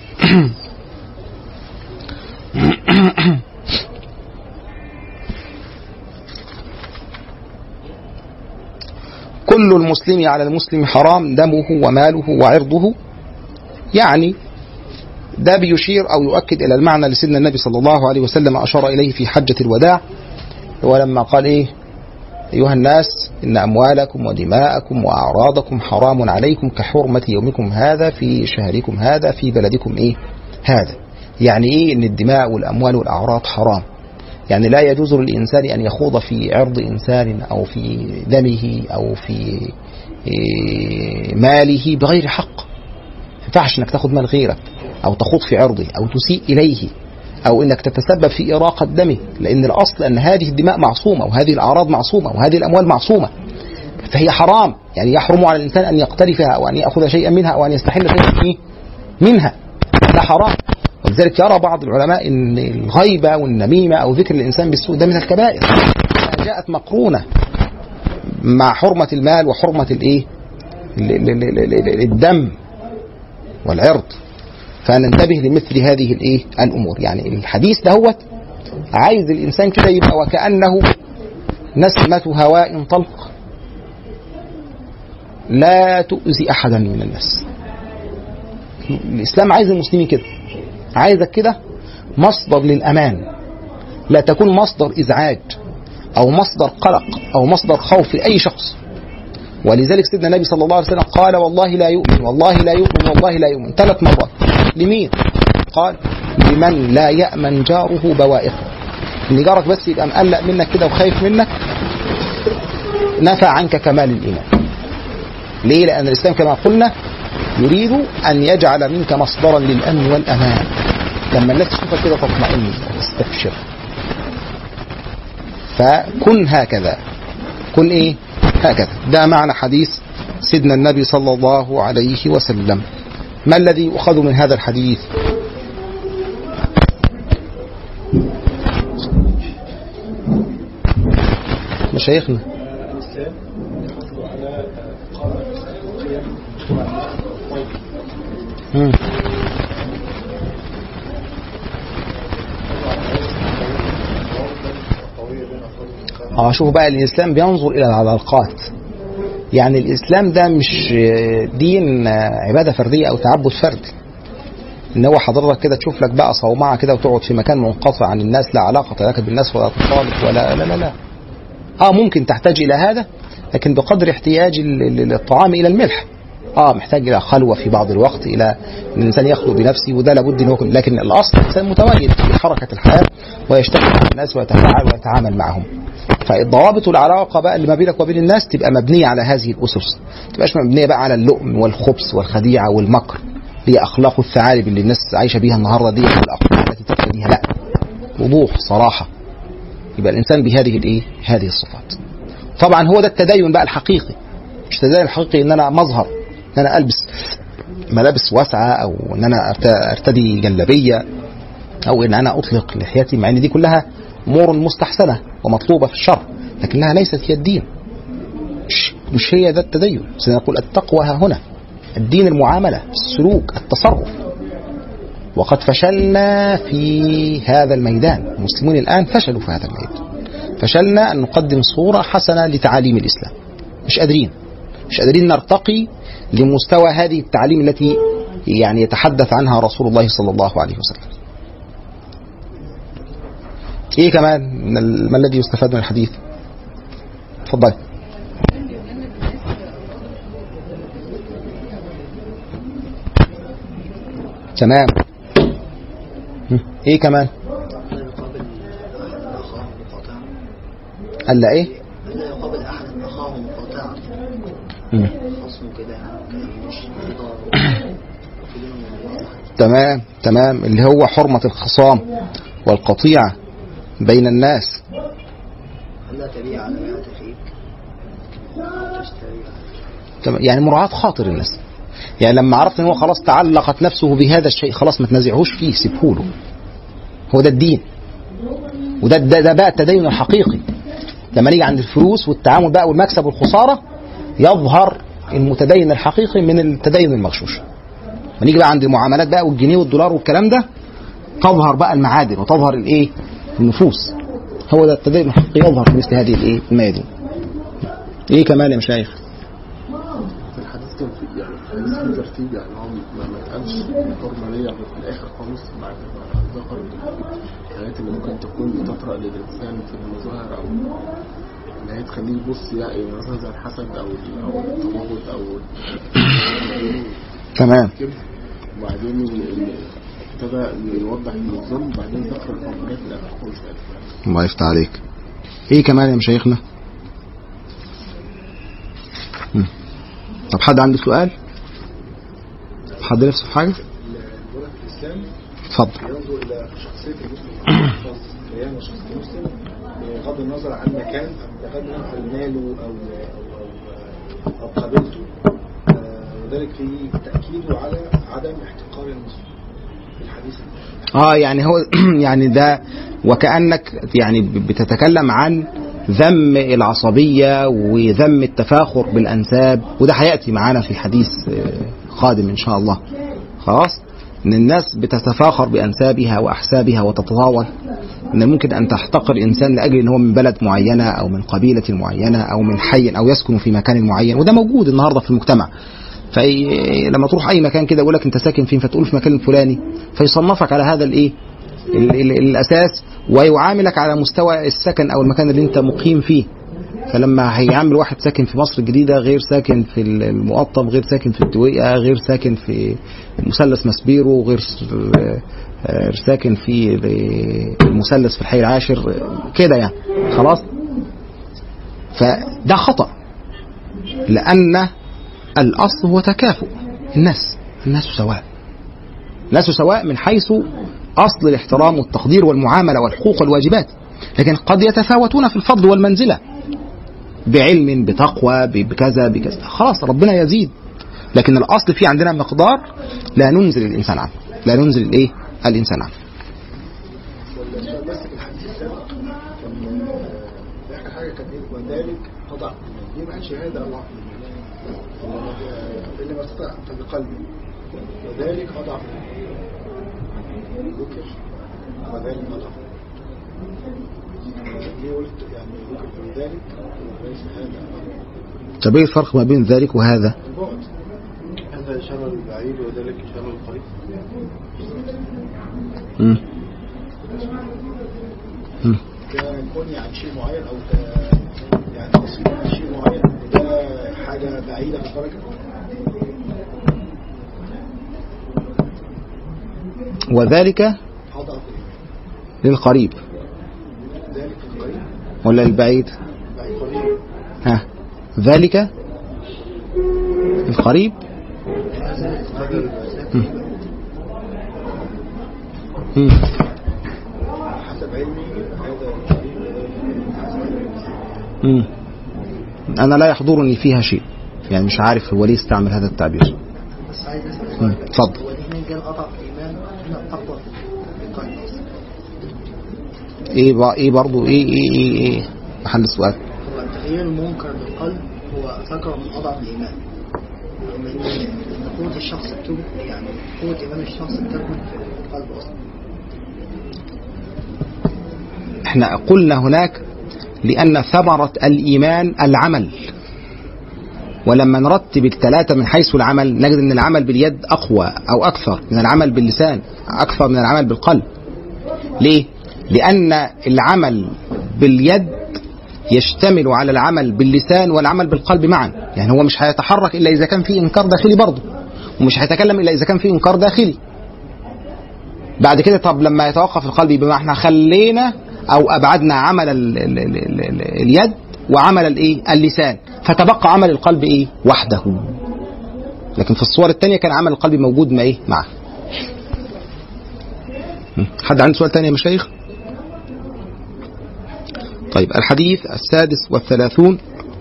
كل المسلم على المسلم حرام دمه وماله وعرضه يعني ده بيشير او يؤكد الى المعنى اللي سيدنا النبي صلى الله عليه وسلم اشار اليه في حجه الوداع ولما قال ايه ايها الناس ان اموالكم ودماءكم واعراضكم حرام عليكم كحرمه يومكم هذا في شهركم هذا في بلدكم ايه هذا يعني ايه ان الدماء والاموال والاعراض حرام يعني لا يجوز للإنسان أن يخوض في عرض إنسان أو في دمه أو في ماله بغير حق ما ينفعش أنك تاخذ مال غيرك أو تخوض في عرضه أو تسيء إليه أو أنك تتسبب في إراقة دمه لأن الأصل أن هذه الدماء معصومة وهذه الأعراض معصومة وهذه الأموال معصومة فهي حرام يعني يحرم على الإنسان أن يقترفها أو أن يأخذ شيئا منها أو أن يستحل شيئا منها هذا حرام ولذلك يرى بعض العلماء ان الغيبه والنميمه او ذكر الانسان بالسوء ده من الكبائر جاءت مقرونه مع حرمه المال وحرمه الايه الدم والعرض فننتبه لمثل هذه الايه الامور يعني الحديث دهوت عايز الانسان كده يبقى وكانه نسمه هواء طلق لا تؤذي احدا من الناس الاسلام عايز المسلمين كده عايزك كده مصدر للأمان لا تكون مصدر إزعاج أو مصدر قلق أو مصدر خوف لأي شخص ولذلك سيدنا النبي صلى الله عليه وسلم قال والله لا يؤمن والله لا يؤمن والله لا يؤمن ثلاث مرات لمين؟ قال لمن لا يأمن جاره بوائقه ان جارك بس يبقى مقلق منك كده وخايف منك نفى عنك كمال الإيمان ليه؟ لأن الإسلام كما قلنا يريد أن يجعل منك مصدرا للأمن والأمان لما الناس تشوفك كده تطمئن تستبشر فكن هكذا كن ايه هكذا ده معنى حديث سيدنا النبي صلى الله عليه وسلم ما الذي يؤخذ من هذا الحديث مشايخنا مم. اه شوفوا بقى الاسلام بينظر الى العلاقات يعني الاسلام ده مش دين عباده فرديه او تعبد فردي ان هو حضرتك كده تشوف لك بقى صومعه كده وتقعد في مكان منقطع عن الناس لا علاقه لك بالناس ولا تخالط ولا لا لا لا اه ممكن تحتاج الى هذا لكن بقدر احتياج الطعام الى الملح اه محتاج الى خلوه في بعض الوقت الى ان الانسان يخلو بنفسه وده لابد ان هو لكن الاصل الانسان متواجد في حركه الحياه ويشتغل مع الناس ويتفاعل ويتعامل معهم فالضوابط والعلاقه بقى اللي ما بينك وبين الناس تبقى مبنيه على هذه الاسس ما تبقاش مبنيه بقى على اللؤم والخبث والخديعه والمكر هي اخلاق الثعالب اللي الناس عايشه بيها النهارده دي والاخلاق التي تكفى بيها لا وضوح صراحه يبقى الانسان بهذه الايه هذه الصفات طبعا هو ده التدين بقى الحقيقي مش التدين الحقيقي ان انا مظهر ان انا البس ملابس واسعه او ان انا ارتدي جلابيه او ان انا اطلق لحيتي مع ان دي كلها امور مستحسنه ومطلوبه في الشرع لكنها ليست هي الدين مش, مش هي ده التدين سنقول التقوى ها هنا الدين المعامله السلوك التصرف وقد فشلنا في هذا الميدان المسلمون الان فشلوا في هذا الميدان فشلنا ان نقدم صوره حسنه لتعاليم الاسلام مش قادرين مش قادرين نرتقي لمستوى هذه التعليم التي يعني يتحدث عنها رسول الله صلى الله عليه وسلم ايه كمان من ال- ما الذي يستفاد من الحديث اتفضل تمام هم. ايه كمان لا يقابل أحد أخاه مقاطعا الا ايه لا يقابل أحد أخاه مقاطعا هم. خصمه كده يعني كان مش إدارة وفي بينهم مصلحة تمام تمام اللي هو حرمة الخصام والقطيعة بين الناس ألا تبيع على بيعة أخيك أو تشتري تمام يعني مراعاة خاطر الناس يعني لما عرفت ان هو خلاص تعلقت نفسه بهذا الشيء خلاص ما تنازعوش فيه سيبه له هو ده الدين وده ده, ده بقى التدين الحقيقي لما نيجي عند الفلوس والتعامل بقى والمكسب والخسارة يظهر المتدين الحقيقي من التدين المغشوش لما نيجي بقى عند المعاملات بقى والجنيه والدولار والكلام ده تظهر بقى المعادن وتظهر الايه النفوس هو ده التدين الحقيقي يظهر في مثل هذه الايه الميادين ايه كمان يا مشايخ في الحديث كان في يعني في الحديث في ترتيب يعني هو ما ما اتقالش الحرمة ليا غير في الآخر خالص بعد ما ذكر الحاجات اللي ممكن تكون بتطرأ للإنسان في المظاهر أو إن هي تخليه يبص يعني مثلا زي الحسد أو ال- أو التبغض أو ال- تمام كده وبعدين ال- ال- ابتدى إنه يوضح إن الظلم بعدين ذكر الحرمات في الآخر خالص الله يفتح عليك ايه كمان يا مشايخنا مم. طب حد عنده سؤال حد نفسه في حاجه الولد في الإسلام اتفضل ينظر إلى شخصية المسلم خاص كيان شخصية المسلم بغض النظر عن مكان أو بغض النظر عن ماله أو أو أو, أو قبيلته آه، وذلك في تأكيده على عدم احتقار المسلم في الحديث اه يعني هو يعني ده وكانك يعني بتتكلم عن ذم العصبيه وذم التفاخر بالانساب وده هياتي معانا في حديث آه، قادم ان شاء الله خلاص ان الناس بتتفاخر بانسابها واحسابها وتتطاول ان ممكن ان تحتقر انسان لاجل ان هو من بلد معينه او من قبيله معينه او من حي او يسكن في مكان معين وده موجود النهارده في المجتمع فلما تروح اي مكان كده يقول لك انت ساكن فين فتقول في مكان الفلاني فيصنفك على هذا الايه ال- ال- الاساس ويعاملك على مستوى السكن او المكان اللي انت مقيم فيه فلما هيعامل واحد ساكن في مصر الجديدة غير ساكن في المقطم غير ساكن في الدويقة غير ساكن في مثلث مسبيرو غير س- آه، ساكن في المثلث في الحي العاشر كده يعني خلاص فده خطأ لأن الأصل هو تكافؤ الناس الناس سواء الناس سواء من حيث أصل الاحترام والتقدير والمعاملة والحقوق والواجبات لكن قد يتفاوتون في الفضل والمنزلة بعلم بتقوى ب- بكذا بكذا خلاص ربنا يزيد لكن الأصل في عندنا مقدار لا ننزل الإنسان عنه لا ننزل الإيه الإنسان عنه والسؤال بس في الحديث السابق كان آه، احنا حاجه كانت ايه وذلك تضع دي ما قالش هذا الله اللي ما استطاع فبقلبه وذلك اضعف ذكر وذلك اضعف ليه قلت يعني ذكر في ذلك وليس هذا طب ايه الفرق ما بين ذلك وهذا البعد هذا شر البعيد وذلك شر القريب مم. مم. كوني عن شيء معين او ت- يعني تصوير عن شيء معين وده حاجه بعيده في الدرجه وذلك اضعف للقريب ذلك القريب ولا للبعيد بعيد قريب ها ذلك القريب مم. مم. حسب علمي هذا القريب وده حسب علمي مم. أنا لا يحضرني فيها شيء يعني مش عارف هو ليه استعمل هذا التعبير بس عايز اسال مم. سؤال اتفضل. هو دي هنا قال اضعف الايمان هنا اقوى في القلب اصلا ايه بقى ايه برضو ايه ايه ايه, إيه محل السؤال هو تغيير المنكر بالقلب هو ذكر من اضعف الايمان رغم ان إن قوه الشخص بتكون يعني قوه ايمان الشخص بتكون في القلب اصلا احنا قلنا هناك لأن ثمرة الإيمان العمل ولما نرتب الثلاثة من حيث العمل نجد أن العمل باليد أقوى أو أكثر من العمل باللسان أكثر من العمل بالقلب ليه؟ لأن العمل باليد يشتمل على العمل باللسان والعمل بالقلب معا يعني هو مش هيتحرك إلا إذا كان فيه إنكار داخلي برضه ومش هيتكلم إلا إذا كان فيه إنكار داخلي بعد كده طب لما يتوقف القلب يبقى ما احنا خلينا او ابعدنا عمل ال ال ال ال ال اليد وعمل الايه اللسان فتبقى عمل القلب ايه وحده لكن في الصور الثانيه كان عمل القلب موجود ما ايه معه م. حد عنده سؤال ثاني يا مشايخ طيب الحديث السادس والثلاثون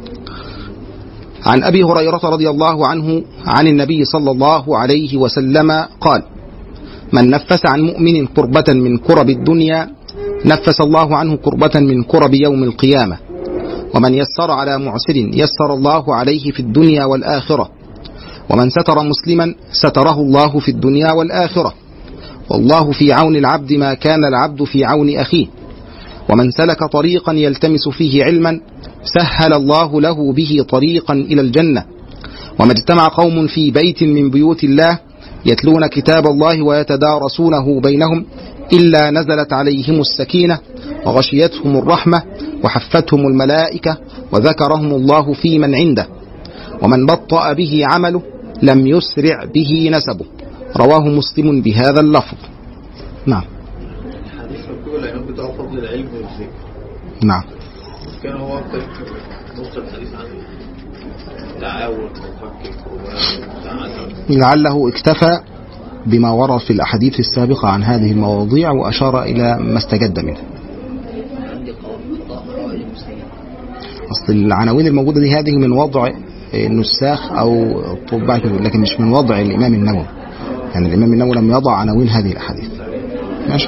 عن ابي هريره رضي الله عنه عن النبي صلى الله عليه وسلم قال من نفس عن مؤمن كربة من كرب الدنيا نفس الله عنه كربة من كرب يوم القيامة ومن يسر على معسر يسر الله عليه في الدنيا والآخرة ومن ستر مسلما ستره الله في الدنيا والآخرة والله في عون العبد ما كان العبد في عون أخيه ومن سلك طريقا يلتمس فيه علما سهل الله له به طريقا إلى الجنة وما اجتمع قوم في بيت من بيوت الله يتلون كتاب الله ويتدارسونه بينهم إلا نزلت عليهم السكينة وغشيتهم الرحمة وحفتهم الملائكة وذكرهم الله في من عنده ومن بطأ به عمله لم يسرع به نسبه رواه مسلم بهذا اللفظ نعم الحديث مكتوب العنوان بتاع فضل العلم والذكر نعم كان هو أكتر نص الحديث عن التعاون وفك الكروبات والتعلم لعله اكتفى بما ورد في الأحاديث السابقة عن هذه المواضيع وأشار إلى ما استجد منه عندي قول قراء المسلمين أصل العناوين الموجودة دي هذه من وضع النساخ أو الطباع لكن مش من وضع الإمام النووي يعني الإمام النووي لم يضع عناوين هذه الأحاديث ماشي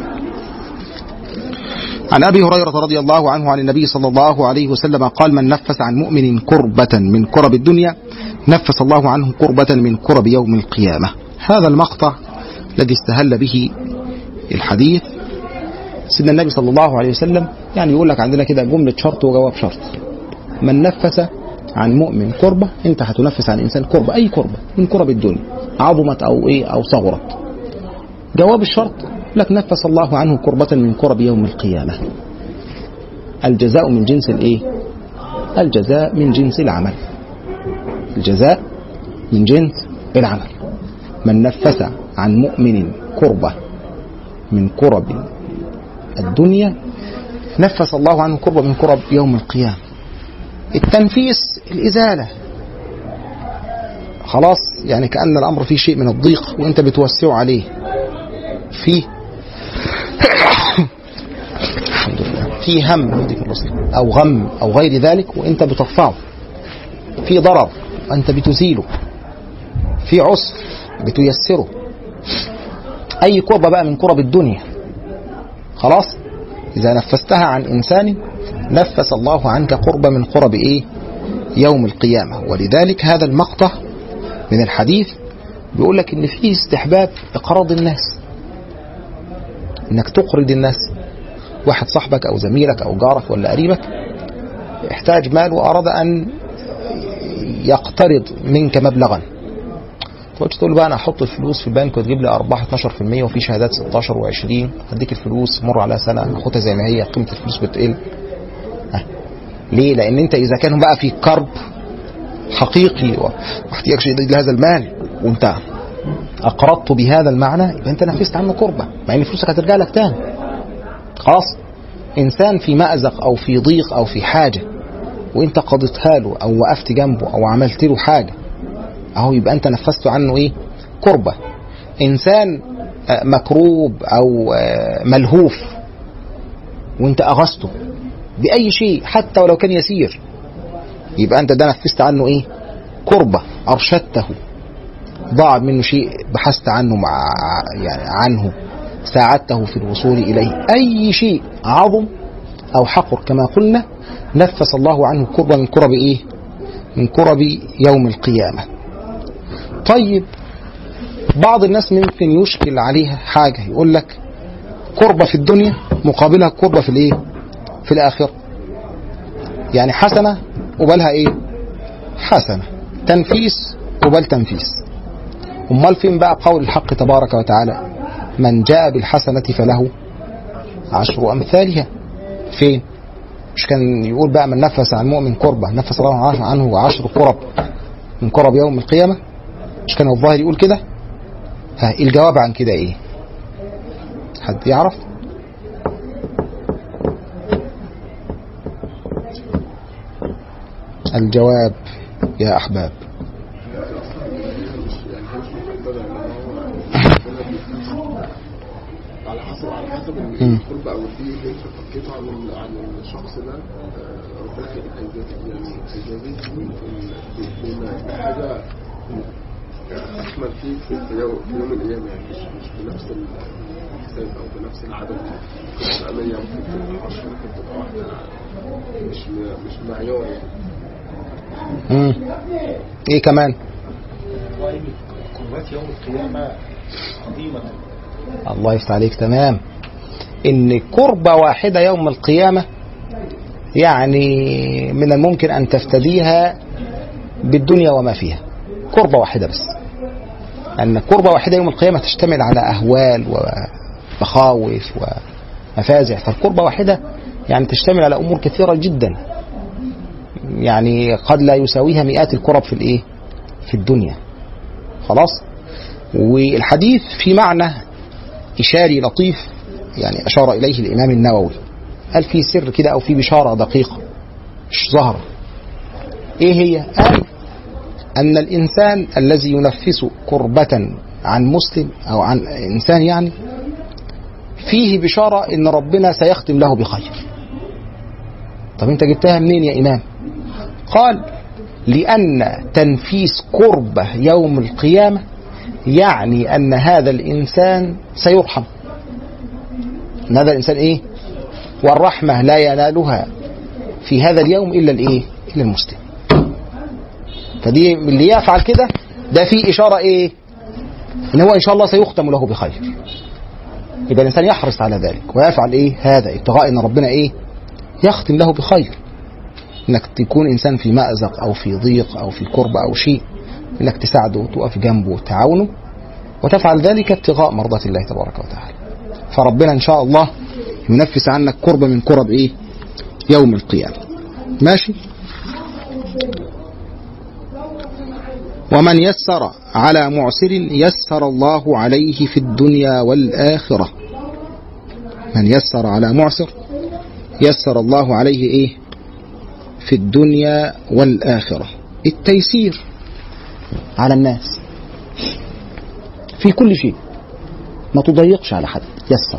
عن أبي هريرة رضي الله عنه عن النبي صلى الله عليه وسلم قال من نفس عن مؤمن كربة من كرب الدنيا نفس الله عنه كربة من كرب يوم القيامة هذا المقطع الذي استهل به الحديث سيدنا النبي صلى الله عليه وسلم يعني يقول لك عندنا كده جملة شرط وجواب شرط من نفس عن مؤمن كربة انت هتنفس عن انسان كربة اي كربة من كرب الدنيا عظمت او ايه او صغرت جواب الشرط لك نفس الله عنه كربة من كرب يوم القيامة الجزاء من جنس الايه الجزاء من جنس العمل الجزاء من جنس العمل من نفس عن مؤمن كربة من كرب الدنيا نفس الله عنه كربة من كرب يوم القيامة التنفيس الإزالة خلاص يعني كأن الأمر فيه شيء من الضيق وأنت بتوسعه عليه فيه الحمد لله في هم يهديك الرسل أو غم أو غير ذلك وأنت بترفعه في ضرر أنت بتزيله في عسر بتيسره أي كربة بقى من كرب الدنيا خلاص إذا نفستها عن إنسان نفس الله عنك قربة من قرب إيه يوم القيامة ولذلك هذا المقطع من الحديث بيقول لك إن فيه استحباب إقراض الناس إنك تقرض الناس واحد صاحبك أو زميلك أو جارك ولا قريبك احتاج مال وأراد أن يقترض منك مبلغا تقعدش تقول بقى انا احط الفلوس في البنك وتجيب لي ارباح 12% وفي شهادات 16 و20 هديك الفلوس مر على سنه خدها زي ما هي قيمه الفلوس بتقل ها. ليه؟ لان انت اذا كانوا بقى في كرب حقيقي واحتياج شديد لهذا المال وانت اقرضت بهذا المعنى يبقى انت نفست عنه كربه مع ان فلوسك هترجع لك تاني خلاص انسان في مازق او في ضيق او في حاجه وانت قضيتها له او وقفت جنبه او عملت له حاجه اهو يبقى انت نفست عنه ايه كربة انسان آه، مكروب او آه، ملهوف وانت اغثته باي شيء حتى ولو كان يسير يبقى انت ده نفست عنه ايه كربة ارشدته ضاع منه شيء بحثت عنه مع يعني عنه ساعدته في الوصول اليه اي شيء عظم او حقر كما قلنا نفس الله عنه كربة من كرب ايه من كرب يوم القيامه طيب بعض الناس ممكن يشكل عليها حاجة يقول لك كربة في الدنيا مقابلها كربة في الايه في الآخرة يعني حسنة قبالها ايه حسنة تنفيس قبال تنفيس امال فين بقى قول الحق تبارك وتعالى من جاء بالحسنة فله عشر أمثالها فين مش كان يقول بقى من نفس عن مؤمن كربة نفس الله عنه عشر كرب من كرب يوم القيامة مش كان الظاهر يقول كده ها الجواب عن كده ايه حد يعرف الجواب يا أحباب على حسب على حسب مم. القرب او الدين اللي انت فكيته عن ال- عن الشخص ده آه، ربنا هيجازيه يعني هيجازيه بما- بحاجه احمل فيه في, في, يوم, في يوم القيامه يعني مش مش بنفس الحساب او بنفس العدد ممكن تبقى 100 ممكن تبقى 10 ممكن تبقى واحده مش م- مش معيار يعني مم. ايه كمان قربات يوم القيامة عظيمة الله يفتح عليك تمام ان كربة واحدة يوم القيامة يعني من الممكن ان تفتديها بالدنيا وما فيها كربة واحدة بس ان كربة واحدة يوم القيامة تشتمل على اهوال ومخاوف ومفازع فالكربة واحدة يعني تشتمل على امور كثيرة جدا يعني قد لا يساويها مئات الكرب في الايه في الدنيا خلاص والحديث في معنى إشاري لطيف يعني أشار إليه الإمام النووي قال في سر كده أو في بشارة دقيقة مش ظهر إيه هي؟ قال أن الإنسان الذي ينفس كربة عن مسلم أو عن إنسان يعني فيه بشارة إن ربنا سيختم له بخير طب أنت جبتها منين يا إمام؟ قال لأن تنفيس كربة يوم القيامة يعني أن هذا الإنسان سيرحم أن هذا الإنسان إيه والرحمة لا ينالها في هذا اليوم إلا الإيه إلا المسلم فدي اللي يفعل كده ده فيه إشارة إيه إن هو إن شاء الله سيختم له بخير يبقى الإنسان يحرص على ذلك ويفعل إيه هذا ابتغاء إن ربنا إيه يختم له بخير انك تكون انسان في مأزق او في ضيق او في كرب او شيء انك تساعده وتقف جنبه وتعاونه وتفعل ذلك ابتغاء مرضاة الله تبارك وتعالى فربنا ان شاء الله ينفس عنك كرب من كرب ايه يوم القيامة ماشي ومن يسر على معسر يسر الله عليه في الدنيا والآخرة من يسر على معسر يسر الله عليه ايه في الدنيا والآخرة التيسير على الناس في كل شيء ما تضيقش على حد يسر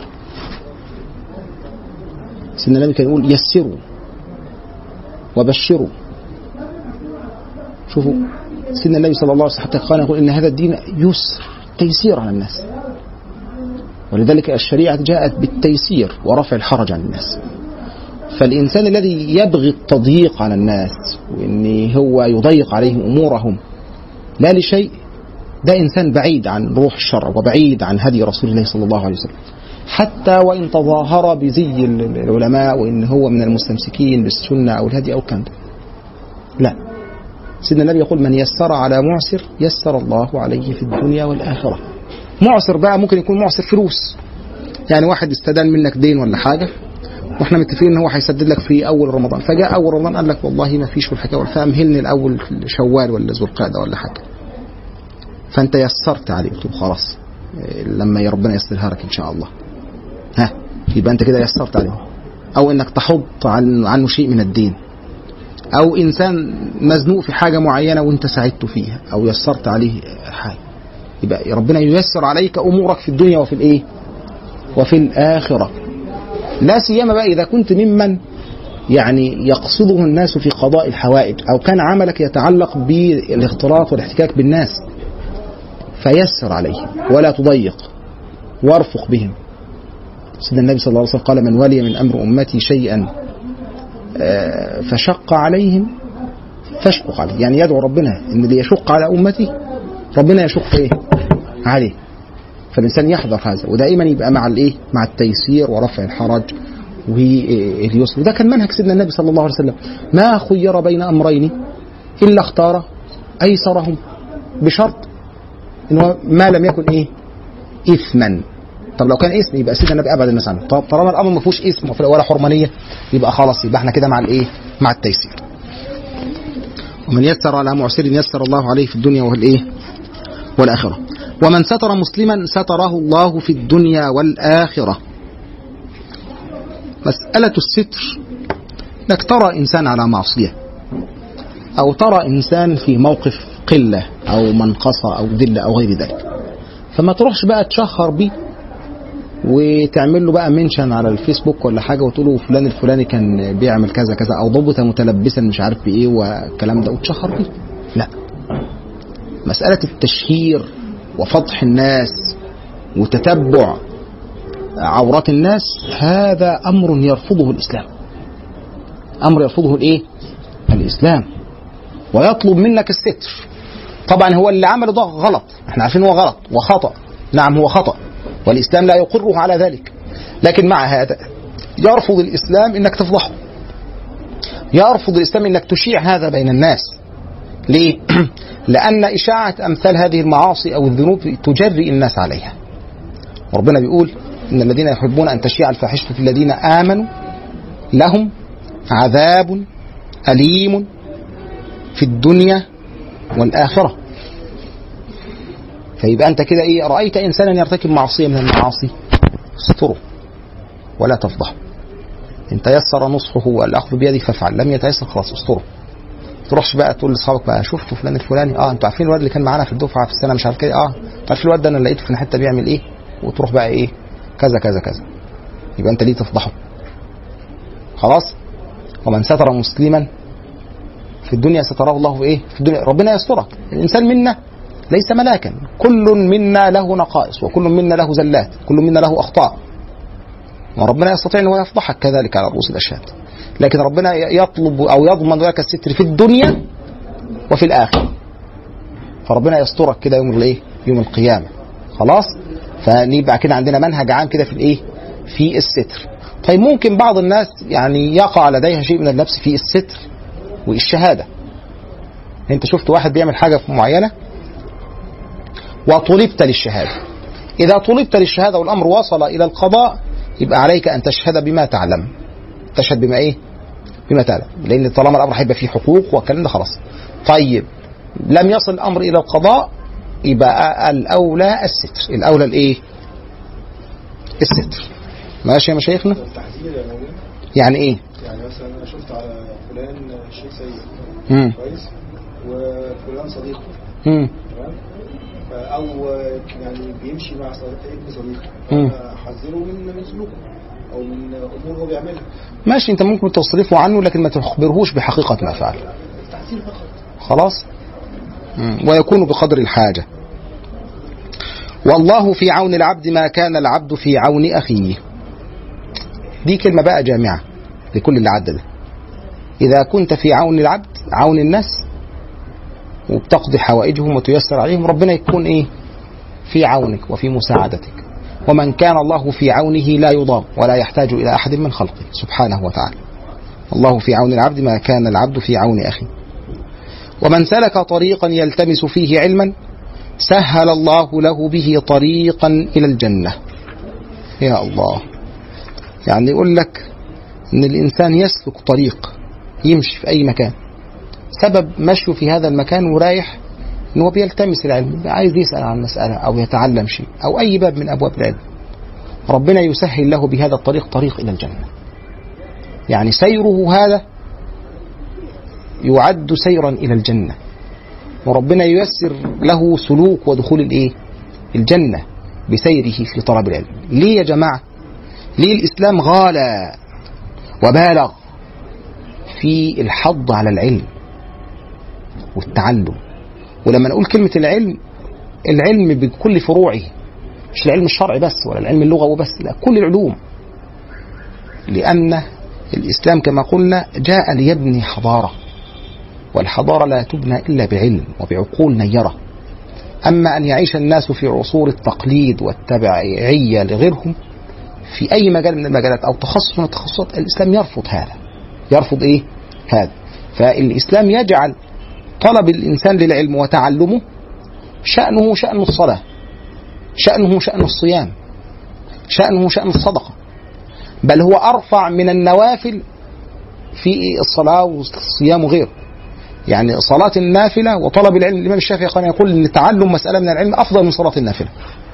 سيدنا النبي كان يقول يسروا وبشروا شوفوا سيدنا النبي صلى الله عليه وسلم حتى قال يقول ان هذا الدين يسر تيسير على الناس ولذلك الشريعة جاءت بالتيسير ورفع الحرج عن الناس فالإنسان الذي يبغي التضييق على الناس وإن هو يضيق عليهم أمورهم لا لشيء ده إنسان بعيد عن روح الشرع وبعيد عن هدي رسول الله صلى الله عليه وسلم حتى وإن تظاهر بزي العلماء وإن هو من المستمسكين بالسنة أو الهدي أو الكلام ده لا سيدنا النبي يقول من يسر على معسر يسر الله عليه في الدنيا والآخرة معسر بقى ممكن يكون معسر فلوس يعني واحد استدان منك دين ولا حاجة واحنا متفقين ان هو هيسدد لك في اول رمضان فجاء اول رمضان قال لك والله ما فيش والحكايه فامهلني الاول في شوال ولا ذو القعده ولا حاجه فانت يسرت عليه قلت له خلاص إيه، لما يا ربنا يسرها لك ان شاء الله ها يبقى انت كده يسرت عليه او انك تحط عن عنه شيء من الدين او انسان مزنوق في حاجه معينه وانت ساعدته فيها او يسرت عليه حاجه يبقى ربنا ييسر عليك امورك في الدنيا وفي الايه وفي الاخره لا سيما بقى إذا كنت ممن يعني يقصده الناس في قضاء الحوائج أو كان عملك يتعلق بالاختلاط والاحتكاك بالناس فيسر عليهم ولا تضيق وارفق بهم سيدنا النبي صلى الله عليه وسلم قال من ولي من أمر أمتي شيئا آه، فشق عليهم فاشقق عليه يعني يدعو ربنا ان اللي يشق على امتي ربنا يشق ايه عليه فالانسان يحذر هذا ودائما يبقى مع الايه مع التيسير ورفع الحرج واليسر وده كان منهج سيدنا النبي صلى الله عليه وسلم ما خير بين امرين الا اختار ايسرهم بشرط ان هو ما لم يكن ايه اثما طب لو كان اسم يبقى سيدنا النبي ابعد الناس عنه طب طالما الامر ما فيهوش اسم ولا حرمانيه يبقى خلاص يبقى احنا كده مع الايه مع التيسير ومن يسر على معسر يسر الله عليه في الدنيا والايه والاخره ومن ستر مسلما ستره الله في الدنيا والاخره مساله الستر انك ترى انسان على معصيه او ترى انسان في موقف قله او منقصه او ذله او غير ذلك فما تروحش بقى تشهر بيه وتعمل له بقى منشن على الفيسبوك ولا حاجه وتقول له فلان الفلاني كان بيعمل كذا كذا او ضبط متلبسا مش عارف بايه والكلام ده وتشهر بيه لا مساله التشهير وفضح الناس وتتبع عورات الناس هذا امر يرفضه الاسلام امر يرفضه الايه الاسلام ويطلب منك الستر طبعا هو اللي عمله ده غلط احنا عارفين هو غلط وخطا نعم هو خطا والاسلام لا يقره على ذلك لكن مع هذا يرفض الاسلام انك تفضحه يرفض الاسلام انك تشيع هذا بين الناس ليه لان اشاعه امثال هذه المعاصي او الذنوب تجرئ الناس عليها وربنا بيقول ان الذين يحبون ان تشيع الفاحشه في الذين امنوا لهم عذاب اليم في الدنيا والاخره فيبقى انت كده ايه رايت انسانا يرتكب معصيه من المعاصي استره ولا تفضحه ان تيسر نصحه والاخذ بيدك فافعل لم يتيسر خلاص استره تروحش بقى تقول لاصحابك بقى شفتوا فلان الفلاني اه انتوا عارفين الواد اللي كان معانا في الدفعه في السنه مش عارف كده اه انتوا عارفين الواد ده انا لقيته في الحته بيعمل ايه وتروح بقى ايه كذا كذا كذا يبقى انت ليه تفضحه خلاص ومن ستر مسلما في الدنيا ستره الله في ايه في الدنيا ربنا يسترك الانسان منا ليس ملاكا كل منا له نقائص وكل منا له زلات كل منا له اخطاء وربنا يستطيع ان هو يفضحك كذلك على رؤوس الاشهاد لكن ربنا يطلب او يضمن لك الستر في الدنيا وفي الاخره فربنا يسترك كده يوم الايه يوم القيامه خلاص فنبقى كده عندنا منهج عام كده في الايه في الستر طيب ممكن بعض الناس يعني يقع لديها شيء من اللبس في الستر والشهاده انت شفت واحد بيعمل حاجه معينه وطلبت للشهاده اذا طلبت للشهاده والامر وصل الى القضاء يبقى عليك ان تشهد بما تعلم تشهد بما ايه بما تعلم لان طالما الامر هيبقى فيه حقوق والكلام ده خلاص طيب لم يصل الامر الى القضاء يبقى الاولى الستر الاولى الايه الستر ماشي يا مشايخنا التحذير يا مولانا يعني ايه يعني مثلا انا شفت على فلان شيء سيء مم. كويس وفلان صديقه مم. تمام ف- او يعني بيمشي مع صديق ابن صديقه مم. احذره من من سلوكه او من امور هو بيعملها ماشي انت ممكن تصرفه عنه لكن ما تخبرهوش بحقيقه ما فعل التحذير فقط خلاص مم. ويكون بقدر الحاجة والله في عون العبد ما كان العبد في عون أخيه دي كلمة بقى جامعة لكل اللي عدى ده إذا كنت في عون العبد عون الناس وبتقضي حوائجهم وتيسر عليهم ربنا يكون إيه في عونك وفي مساعدتك ومن كان الله في عونه لا يضام ولا يحتاج إلى أحد من خلقه سبحانه وتعالى الله في عون العبد ما كان العبد في عون أخيه ومن سلك طريقا يلتمس فيه علما سهل الله له به طريقا إلى الجنة يا الله يعني يقول لك أن الإنسان يسلك طريق يمشي في أي مكان سبب مشيه في هذا المكان ورايح ان هو بيلتمس العلم عايز يسأل عن مسألة أو يتعلم شيء أو أي باب من أبواب العلم ربنا يسهل له بهذا الطريق طريق إلى الجنة يعني سيره هذا يعد سيرا إلى الجنة وربنا ييسر له سلوك ودخول الإيه؟ الجنة بسيره في طلب العلم ليه يا جماعة ليه الإسلام غالى وبالغ في الحض على العلم والتعلم ولما نقول كلمة العلم العلم بكل فروعه مش العلم الشرعي بس ولا العلم اللغوي بس لا كل العلوم لأن الإسلام كما قلنا جاء ليبني حضارة والحضارة لا تبنى إلا بعلم وبعقول نيرة أما أن يعيش الناس في عصور التقليد والتبعية لغيرهم في أي مجال من المجالات أو تخصص من التخصصات الإسلام يرفض هذا يرفض إيه؟ هذا فالإسلام يجعل طلب الإنسان للعلم وتعلمه شأنه شأن الصلاة شأنه شأن الصيام شأنه شأن الصدقة بل هو أرفع من النوافل في الصلاة والصيام وغيره يعني صلاة النافلة وطلب العلم الإمام الشافعي كان يقول أن تعلم مسألة من العلم أفضل من صلاة النافلة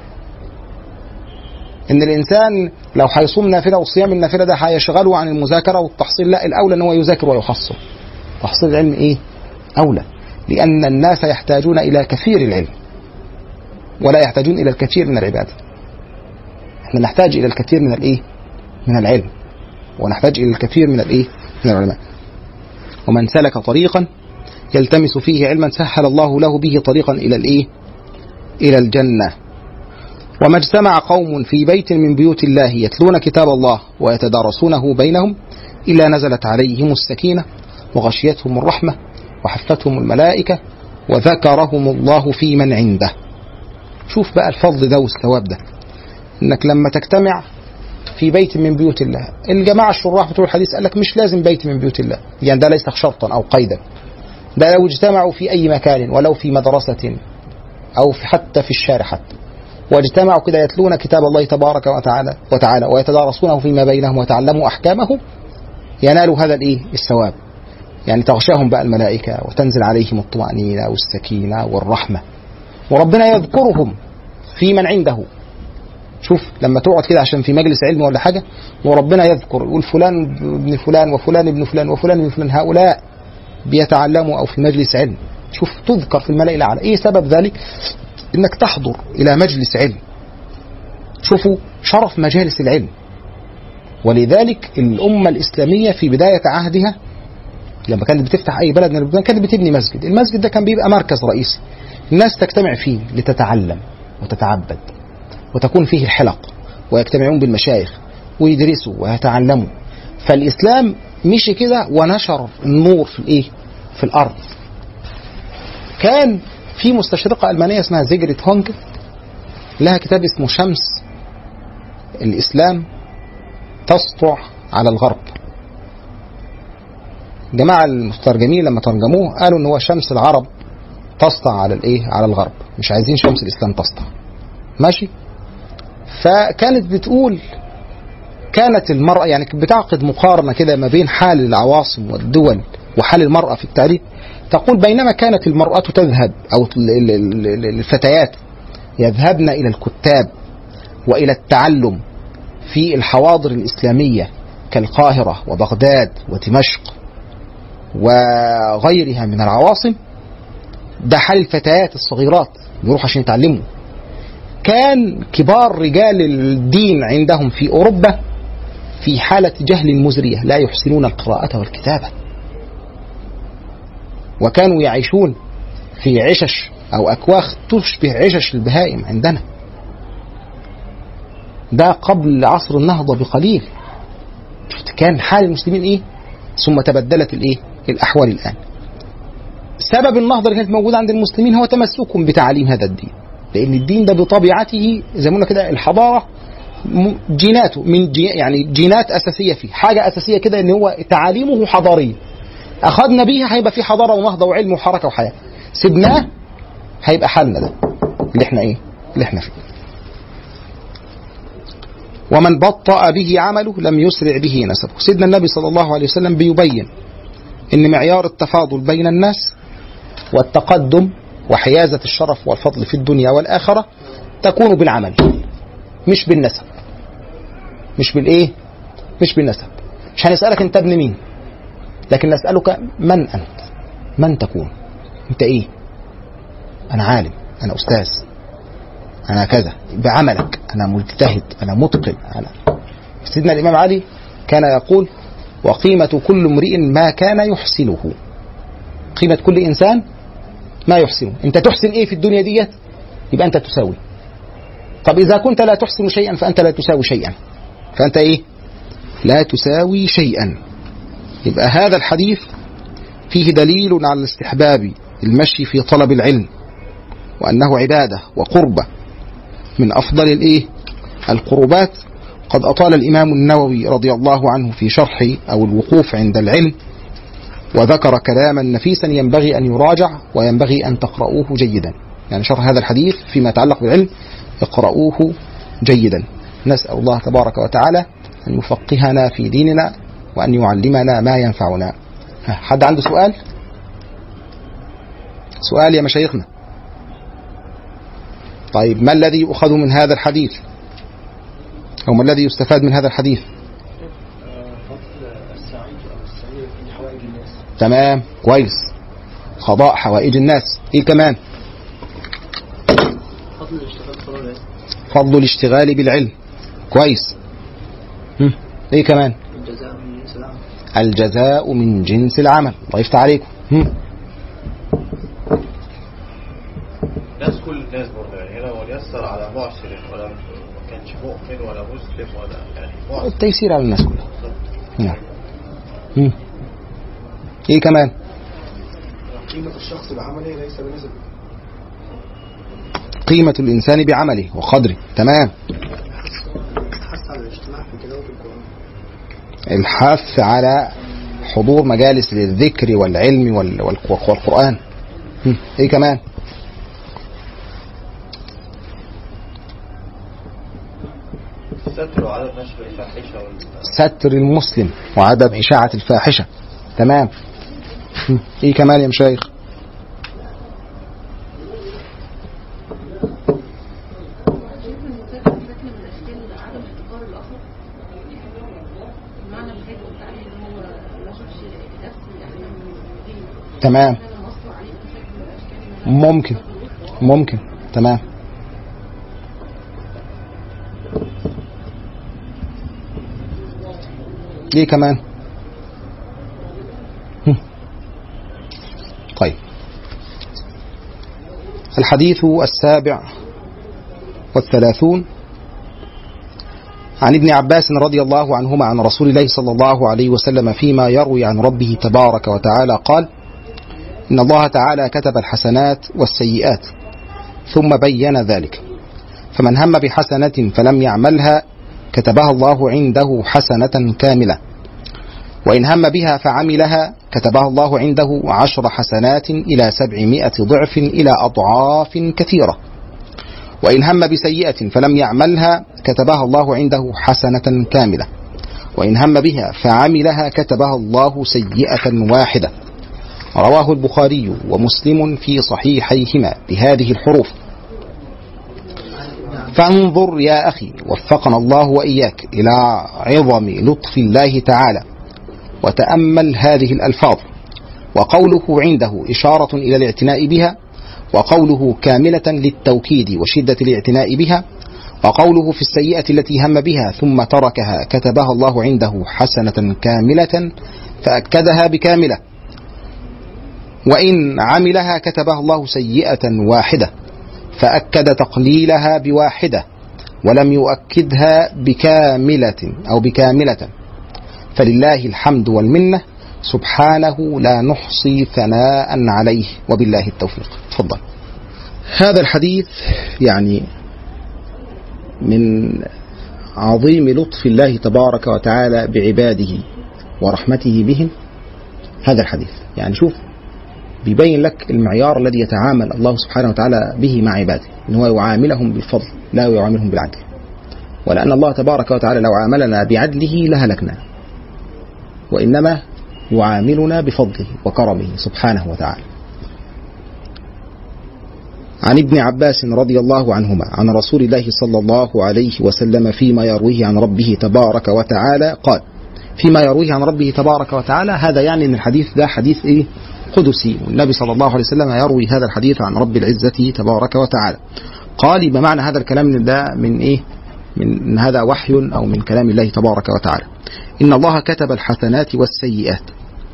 ان الانسان لو هيصوم نافله والصيام النافله ده هيشغله عن المذاكره والتحصيل لا الاولى ان هو يذاكر ويحصل تحصيل العلم ايه اولى لان الناس يحتاجون الى كثير العلم ولا يحتاجون الى الكثير من العباده احنا نحتاج الى الكثير من الايه من العلم ونحتاج الى الكثير من الايه من العلماء ومن سلك طريقا يلتمس فيه علما سهل الله له به طريقا الى الايه الى الجنه وما اجتمع قوم في بيت من بيوت الله يتلون كتاب الله ويتدارسونه بينهم إلا نزلت عليهم السكينة وغشيتهم الرحمة وحفتهم الملائكة وذكرهم الله في من عنده شوف بقى الفضل ده والثواب ده انك لما تجتمع في بيت من بيوت الله الجماعة الشراح بتوع الحديث قال لك مش لازم بيت من بيوت الله يعني ده ليس شرطا أو قيدا ده لو اجتمعوا في أي مكان ولو في مدرسة أو في حتى في الشارع حتى واجتمعوا كده يتلون كتاب الله تبارك وتعالى وتعالى ويتدارسونه فيما بينهم وتعلموا احكامه ينالوا هذا الايه الثواب يعني تغشاهم بقى الملائكه وتنزل عليهم الطمانينه والسكينه والرحمه وربنا يذكرهم في من عنده شوف لما تقعد كده عشان في مجلس علم ولا حاجه وربنا يذكر يقول فلان ابن فلان وفلان ابن فلان وفلان ابن فلان هؤلاء بيتعلموا او في مجلس علم شوف تذكر في الملأ الاعلى ايه سبب ذلك انك تحضر الى مجلس علم شوفوا شرف مجالس العلم ولذلك الأمة الإسلامية في بداية عهدها لما كانت بتفتح أي بلد من البلدان كانت بتبني مسجد المسجد ده كان بيبقى مركز رئيسي الناس تجتمع فيه لتتعلم وتتعبد وتكون فيه الحلق ويجتمعون بالمشايخ ويدرسوا ويتعلموا فالإسلام مشي كده ونشر النور في الإيه؟ في الأرض كان في مستشرقة ألمانية اسمها زيجريت هونج لها كتاب اسمه شمس الإسلام تسطع على الغرب جماعة المترجمين لما ترجموه قالوا ان هو شمس العرب تسطع على الايه على الغرب مش عايزين شمس الاسلام تسطع ماشي فكانت بتقول كانت المرأة يعني بتعقد مقارنة كده ما بين حال العواصم والدول وحال المرأة في التعليم تقول بينما كانت المرأة تذهب أو الفتيات يذهبن إلى الكتاب وإلى التعلم في الحواضر الإسلامية كالقاهرة وبغداد ودمشق وغيرها من العواصم ده حال الفتيات الصغيرات يروح عشان يتعلموا كان كبار رجال الدين عندهم في أوروبا في حالة جهل مزرية لا يحسنون القراءة والكتابة وكانوا يعيشون في عشش أو أكواخ تشبه عشش البهائم عندنا ده قبل عصر النهضة بقليل شفت كان حال المسلمين إيه ثم تبدلت الإيه الأحوال الآن سبب النهضة اللي كانت موجودة عند المسلمين هو تمسكهم بتعاليم هذا الدين لأن الدين ده بطبيعته زي ما قلنا كده الحضارة جيناته من جي يعني جينات أساسية فيه حاجة أساسية كده إن هو تعاليمه حضارية أخذنا بيها هيبقى في حضارة ونهضة وعلم وحركة وحياة سيبناه هيبقى حالنا ده اللي احنا ايه اللي احنا فيه ومن بطأ به عمله لم يسرع به نسبه سيدنا النبي صلى الله عليه وسلم بيبين ان معيار التفاضل بين الناس والتقدم وحيازة الشرف والفضل في الدنيا والآخرة تكون بالعمل مش بالنسب مش بالايه مش بالنسب مش هنسألك انت ابن مين لكن نسألك من أنت من تكون انت ايه انا عالم انا استاذ انا كذا بعملك انا مجتهد انا متقن انا سيدنا الامام علي كان يقول وقيمة كل امرئ ما كان يحسنه قيمة كل انسان ما يحسنه انت تحسن ايه في الدنيا ديت يبقى انت تساوي طب اذا كنت لا تحسن شيئا فانت لا تساوي شيئا فانت ايه لا تساوي شيئا يبقى هذا الحديث فيه دليل على الاستحباب المشي في طلب العلم وأنه عبادة وقربة من أفضل الإيه القربات قد أطال الإمام النووي رضي الله عنه في شرح أو الوقوف عند العلم وذكر كلاما نفيسا ينبغي أن يراجع وينبغي أن تقرؤوه جيدا يعني شرح هذا الحديث فيما يتعلق بالعلم اقرؤوه جيدا نسأل الله تبارك وتعالى أن يفقهنا في ديننا وأن يعلمنا ما ينفعنا ها، حد عنده سؤال سؤال يا مشايخنا طيب ما الذي يؤخذ من هذا الحديث أو ما الذي يستفاد من هذا الحديث فضل السعيد او السعيد في حوائج الناس تمام كويس قضاء حوائج الناس ايه كمان فضل الاشتغال في الصلاة فضل الاشتغال بالعلم كويس هم. ايه كمان الجزاء من جنس العمل الجزاء من جنس العمل الله يفتح عليكم هم. الناس كل الناس برضه يعني هنا وليسر على معسر ولا ما كانش مؤمن ولا مسلم ولا يعني معسر التيسير على الناس كلها نعم هم. ايه كمان قيمة الشخص بعمله ليس بنسب قيمة الإنسان بعمله وقدره تمام حث على الاجتماع في تلاوة القرآن الحث على حضور مجالس للذكر والعلم وال- وال- والقرآن هم. ايه كمان الستر وعدم نشر الفاحشة وال ستر المسلم وعدم إشاعة الفاحشة تمام هم. ايه كمان يا مشايخ تمام ممكن ممكن تمام ليه كمان هم. طيب الحديث السابع والثلاثون عن ابن عباس رضي الله عنهما عن رسول الله صلى الله عليه وسلم فيما يروي عن ربه تبارك وتعالى قال إن الله تعالى كتب الحسنات والسيئات ثم بين ذلك فمن هم بحسنة فلم يعملها كتبها الله عنده حسنة كاملة وإن هم بها فعملها كتبها الله عنده عشر حسنات إلى سبعمائة ضعف إلى أضعاف كثيرة وإن هم بسيئة فلم يعملها كتبها الله عنده حسنة كاملة وإن هم بها فعملها كتبها الله سيئة واحدة رواه البخاري ومسلم في صحيحيهما بهذه الحروف فانظر يا أخي وفقنا الله وإياك إلى عظم لطف الله تعالى وتأمل هذه الألفاظ وقوله عنده إشارة إلى الاعتناء بها وقوله كاملة للتوكيد وشدة الاعتناء بها وقوله في السيئة التي هم بها ثم تركها كتبها الله عنده حسنة كاملة فأكدها بكاملة وإن عملها كتبها الله سيئة واحدة فأكد تقليلها بواحدة ولم يؤكدها بكاملة أو بكاملة فلله الحمد والمنة سبحانه لا نحصي ثناء عليه وبالله التوفيق تفضل هذا الحديث يعني من عظيم لطف الله تبارك وتعالى بعباده ورحمته بهم هذا الحديث يعني شوف بيبين لك المعيار الذي يتعامل الله سبحانه وتعالى به مع عباده ان هو يعاملهم بالفضل لا يعاملهم بالعدل ولان الله تبارك وتعالى لو عاملنا بعدله لهلكنا وانما يعاملنا بفضله وكرمه سبحانه وتعالى عن ابن عباس رضي الله عنهما عن رسول الله صلى الله عليه وسلم فيما يرويه عن ربه تبارك وتعالى قال فيما يرويه عن ربه تبارك وتعالى هذا يعني ان الحديث ده حديث ايه قدسي والنبي صلى الله عليه وسلم يروي هذا الحديث عن رب العزة تبارك وتعالى قال يبقى معنى هذا الكلام إن ده من ايه من إن هذا وحي او من كلام الله تبارك وتعالى ان الله كتب الحسنات والسيئات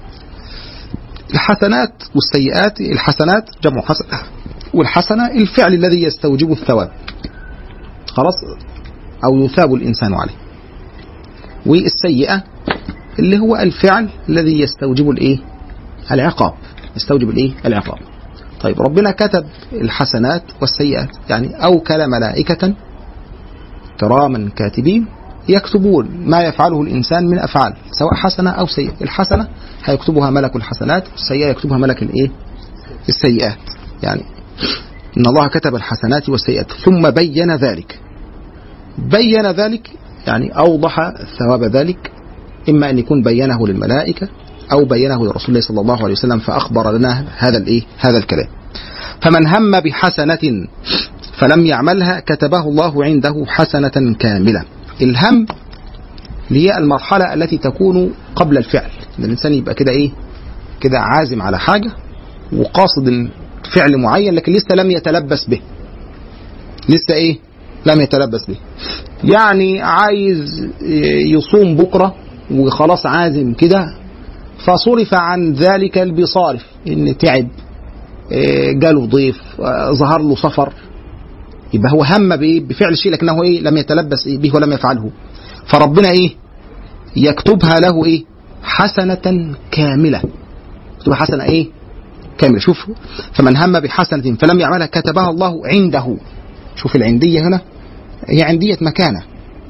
الحسنات والسيئات الحسنات جمع حسنة والحسنة الفعل الذي يستوجب الثواب خلاص أو يثاب الإنسان عليه والسيئة اللي هو الفعل الذي يستوجب الإيه العقاب يستوجب الإيه العقاب طيب ربنا كتب الحسنات والسيئات يعني أوكل ملائكة كراما كاتبين يكتبون ما يفعله الإنسان من أفعال سواء حسنة أو سيئة الحسنة هيكتبها ملك الحسنات والسيئة يكتبها ملك الإيه السيئات يعني إن الله كتب الحسنات والسيئات ثم بين ذلك بين ذلك يعني أوضح ثواب ذلك إما أن يكون بينه للملائكة أو بينه لرسول الله صلى الله عليه وسلم فأخبر لنا هذا الإيه هذا الكلام فمن هم بحسنة فلم يعملها كتبه الله عنده حسنة كاملة الهم هي المرحلة التي تكون قبل الفعل إن الإنسان يبقى كده إيه كده عازم على حاجة وقاصد فعل معين لكن لسه لم يتلبس به لسه إيه لم يتلبس به يعني عايز يصوم بكرة وخلاص عازم كده فصرف عن ذلك بصارف ان تعب جاله ضيف ظهر له سفر يبقى هو هم بإيه؟ بفعل شيء لكنه ايه لم يتلبس إيه به ولم يفعله فربنا ايه يكتبها له ايه حسنة كاملة يكتبها حسنة ايه كاملة شوف فمن هم بحسنة فلم يعملها كتبها الله عنده شوف العندية هنا هي عندية مكانة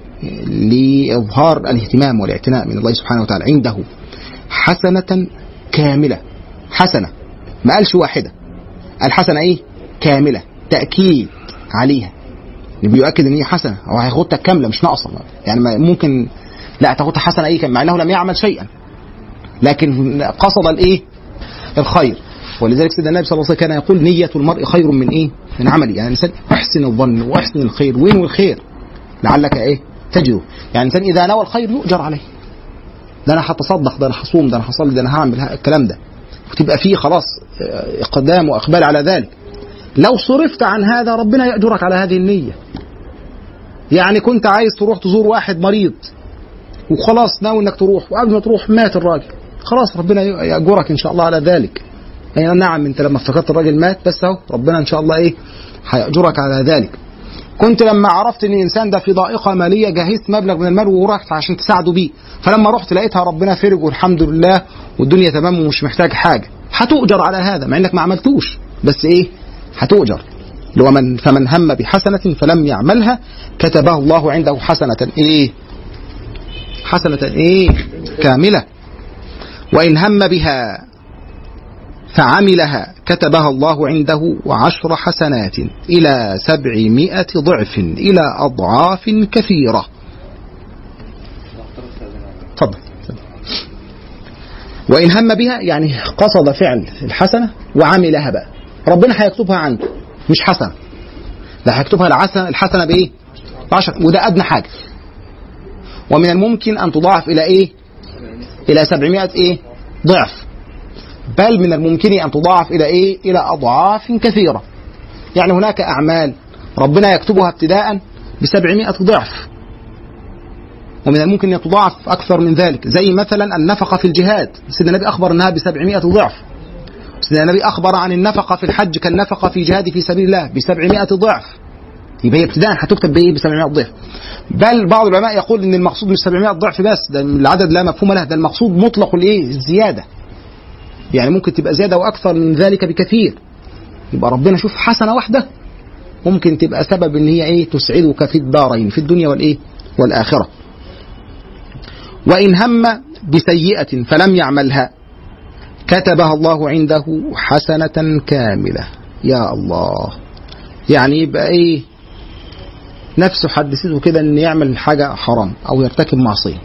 لإظهار الاهتمام والاعتناء من الله سبحانه وتعالى عنده حسنة كاملة حسنة ما قالش واحدة الحسنة ايه كاملة تأكيد عليها بيؤكد ان هي حسنة هو هياخدها كاملة مش ناقصة يعني ممكن لا تاخدها حسنة ايه مع انه لم يعمل شيئا لكن قصد الايه الخير ولذلك سيدنا النبي صلى الله عليه وسلم كان يقول نية المرء خير من ايه من عمله يعني الانسان احسن الظن واحسن الخير وين الخير لعلك ايه تجده يعني الانسان اذا نوى الخير يؤجر عليه ده انا هتصدق ده انا هصوم ده انا هصلي ده انا هعمل الكلام ده وتبقى فيه خلاص اقدام واقبال على ذلك لو صرفت عن هذا ربنا يأجرك على هذه النية يعني كنت عايز تروح تزور واحد مريض وخلاص ناوي انك تروح وقبل ما تروح مات الراجل خلاص ربنا يأجرك ان شاء الله على ذلك يعني نعم انت لما افتكرت الراجل مات بس اهو ربنا ان شاء الله ايه هيأجرك على ذلك كنت لما عرفت ان الانسان ده في ضائقه ماليه جهزت مبلغ من المال ورحت عشان تساعده بيه فلما رحت لقيتها ربنا فرج والحمد لله والدنيا تمام ومش محتاج حاجه هتؤجر على هذا مع انك ما عملتوش بس ايه هتؤجر لو من فمن هم بحسنة فلم يعملها كتبه الله عنده حسنة ايه حسنة ايه كاملة وإن هم بها فعملها كتبها الله عنده عشر حسنات إلى سبعمائة ضعف إلى أضعاف كثيرة تفضل وإن هم بها يعني قصد فعل الحسنة وعملها بقى ربنا هيكتبها عنده مش حسنة لا هيكتبها الحسنة الحسنة بإيه؟ بعشر وده أدنى حاجة ومن الممكن أن تضاعف إلى إيه؟ إلى 700 إيه؟ ضعف بل من الممكن أن تضاعف إلى إيه؟ إلى أضعاف كثيرة يعني هناك أعمال ربنا يكتبها ابتداء ب 700 ضعف ومن الممكن أن تضاعف أكثر من ذلك زي مثلا النفقة في الجهاد سيدنا النبي أخبر أنها ب 700 ضعف سيدنا النبي أخبر عن النفقة في الحج كالنفقة في جهاد في سبيل الله ب 700 ضعف يبقى هي ابتداء هتكتب بايه ب 700 ضعف بل بعض العلماء يقول ان المقصود مش 700 ضعف بس ده العدد لا مفهوم له ده المقصود مطلق الايه الزياده يعني ممكن تبقى زياده واكثر من ذلك بكثير يبقى ربنا شوف حسنه واحده ممكن تبقى سبب ان هي ايه تسعدك في الدارين في الدنيا والايه والاخره وان هم بسيئه فلم يعملها كتبها الله عنده حسنه كامله يا الله يعني يبقى ايه نفسه حدثته كده ان يعمل حاجه حرام او يرتكب معصيه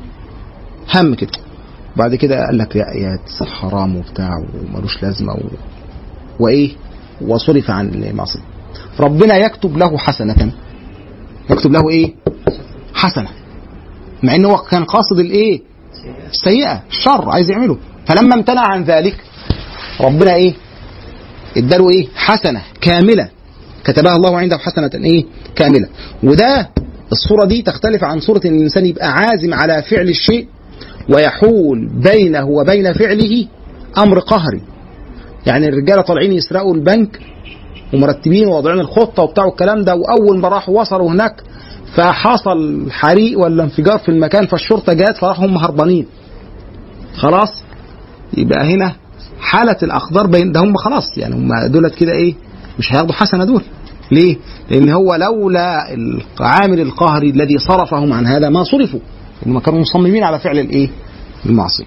هم كده بعد كده قال لك يا حرام وبتاع وملوش لازمه و... وايه وصرف عن المعصيه ربنا يكتب له حسنه يكتب له ايه حسنه مع انه هو كان قاصد الايه السيئه الشر عايز يعمله فلما امتنع عن ذلك ربنا ايه اداله ايه حسنه كامله كتبها الله عنده حسنة ايه كاملة وده الصورة دي تختلف عن صورة ان الانسان يبقى عازم على فعل الشيء ويحول بينه وبين فعله امر قهري يعني الرجاله طالعين يسرقوا البنك ومرتبين وواضعين الخطه وبتاع الكلام ده واول ما راحوا وصلوا هناك فحصل حريق ولا انفجار في المكان فالشرطه جت فراحوا هم هربانين خلاص يبقى هنا حاله الاخضار بين ده هم خلاص يعني هم دولت كده ايه مش هياخدوا حسنه دول ليه؟ لان هو لولا العامل القهري الذي صرفهم عن هذا ما صرفوا انهم كانوا مصممين على فعل الايه؟ المعصيه.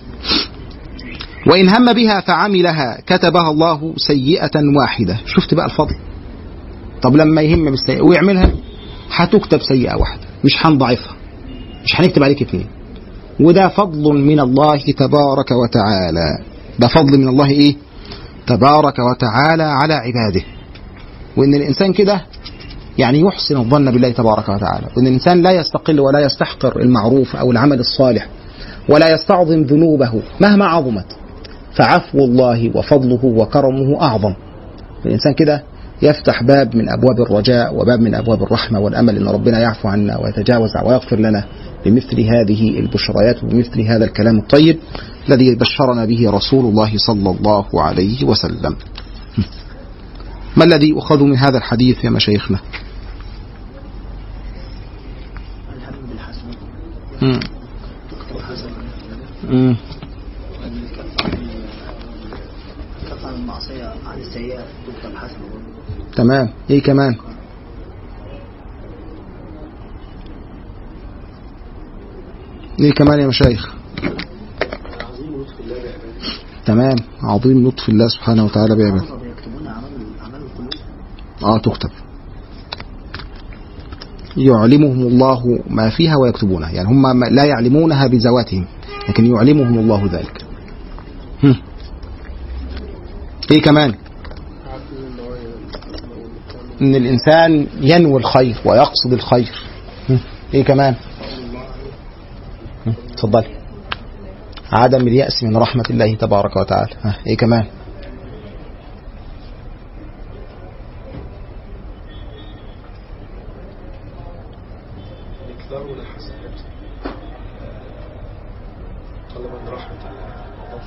وان هم بها فعملها كتبها الله سيئه واحده، شفت بقى الفضل. طب لما يهم بالسيئه ويعملها هتكتب سيئه واحده. مش هنضعفها مش هنكتب عليك اتنين وده فضل من الله تبارك وتعالى ده فضل من الله ايه تبارك وتعالى على عباده وان الانسان كده يعني يحسن الظن بالله تبارك وتعالى وان الانسان لا يستقل ولا يستحقر المعروف او العمل الصالح ولا يستعظم ذنوبه مهما عظمت فعفو الله وفضله وكرمه اعظم الانسان كده يفتح باب من ابواب الرجاء وباب من ابواب الرحمه والامل ان ربنا يعفو عنا ويتجاوز ويغفر لنا بمثل هذه البشريات وبمثل هذا الكلام الطيب الذي بشرنا به رسول الله صلى الله عليه وسلم. ما الذي اخذ من هذا الحديث يا مشايخنا؟ الحمد بالحسن مم. تكتب حسن مم. أن الكف عن الكف عن المعصية عن السيئة تكتب حسنة برضه تمام ايه كمان؟ ايه كمان يا مشايخ؟ تمام عظيم لطف الله سبحانه وتعالى بعباده مرة بيكتبون أعمال أعمال القلوب اه تكتب يعلمهم الله ما فيها ويكتبونها يعني هم ما- لا يعلمونها بذواتهم لكن يعلمهم الله ذلك هم. ايه كمان ان الانسان ينوي الخير ويقصد الخير هم. ايه كمان هم. اتفضلي عدم اليأس من رحمة الله تبارك وتعالى ها. ايه كمان إكثار الحسنات طلبا من رحمة الله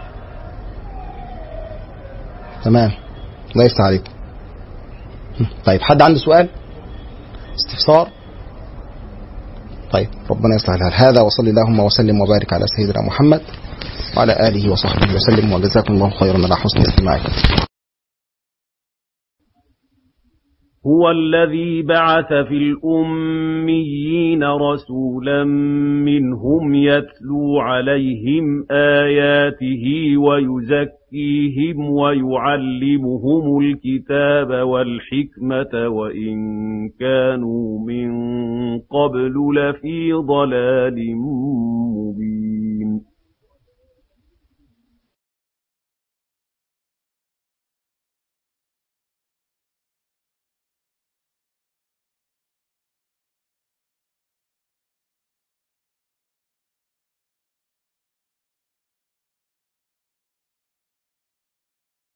تمام الله يفتح عليكم طيب حد عنده سؤال استفسار طيب ربنا يصلح الحال هذا وصلي اللهم وسلم وبارك على سيدنا محمد وعلى آله وصحبه وسلم وجزاكم الله خيرا على حسن استماعكم هو الذي بعث في الأميين رسولا منهم يتلو عليهم آياته ويزكيهم ويعلمهم الكتاب والحكمة وإن كانوا من قبل لفي ضلال مبين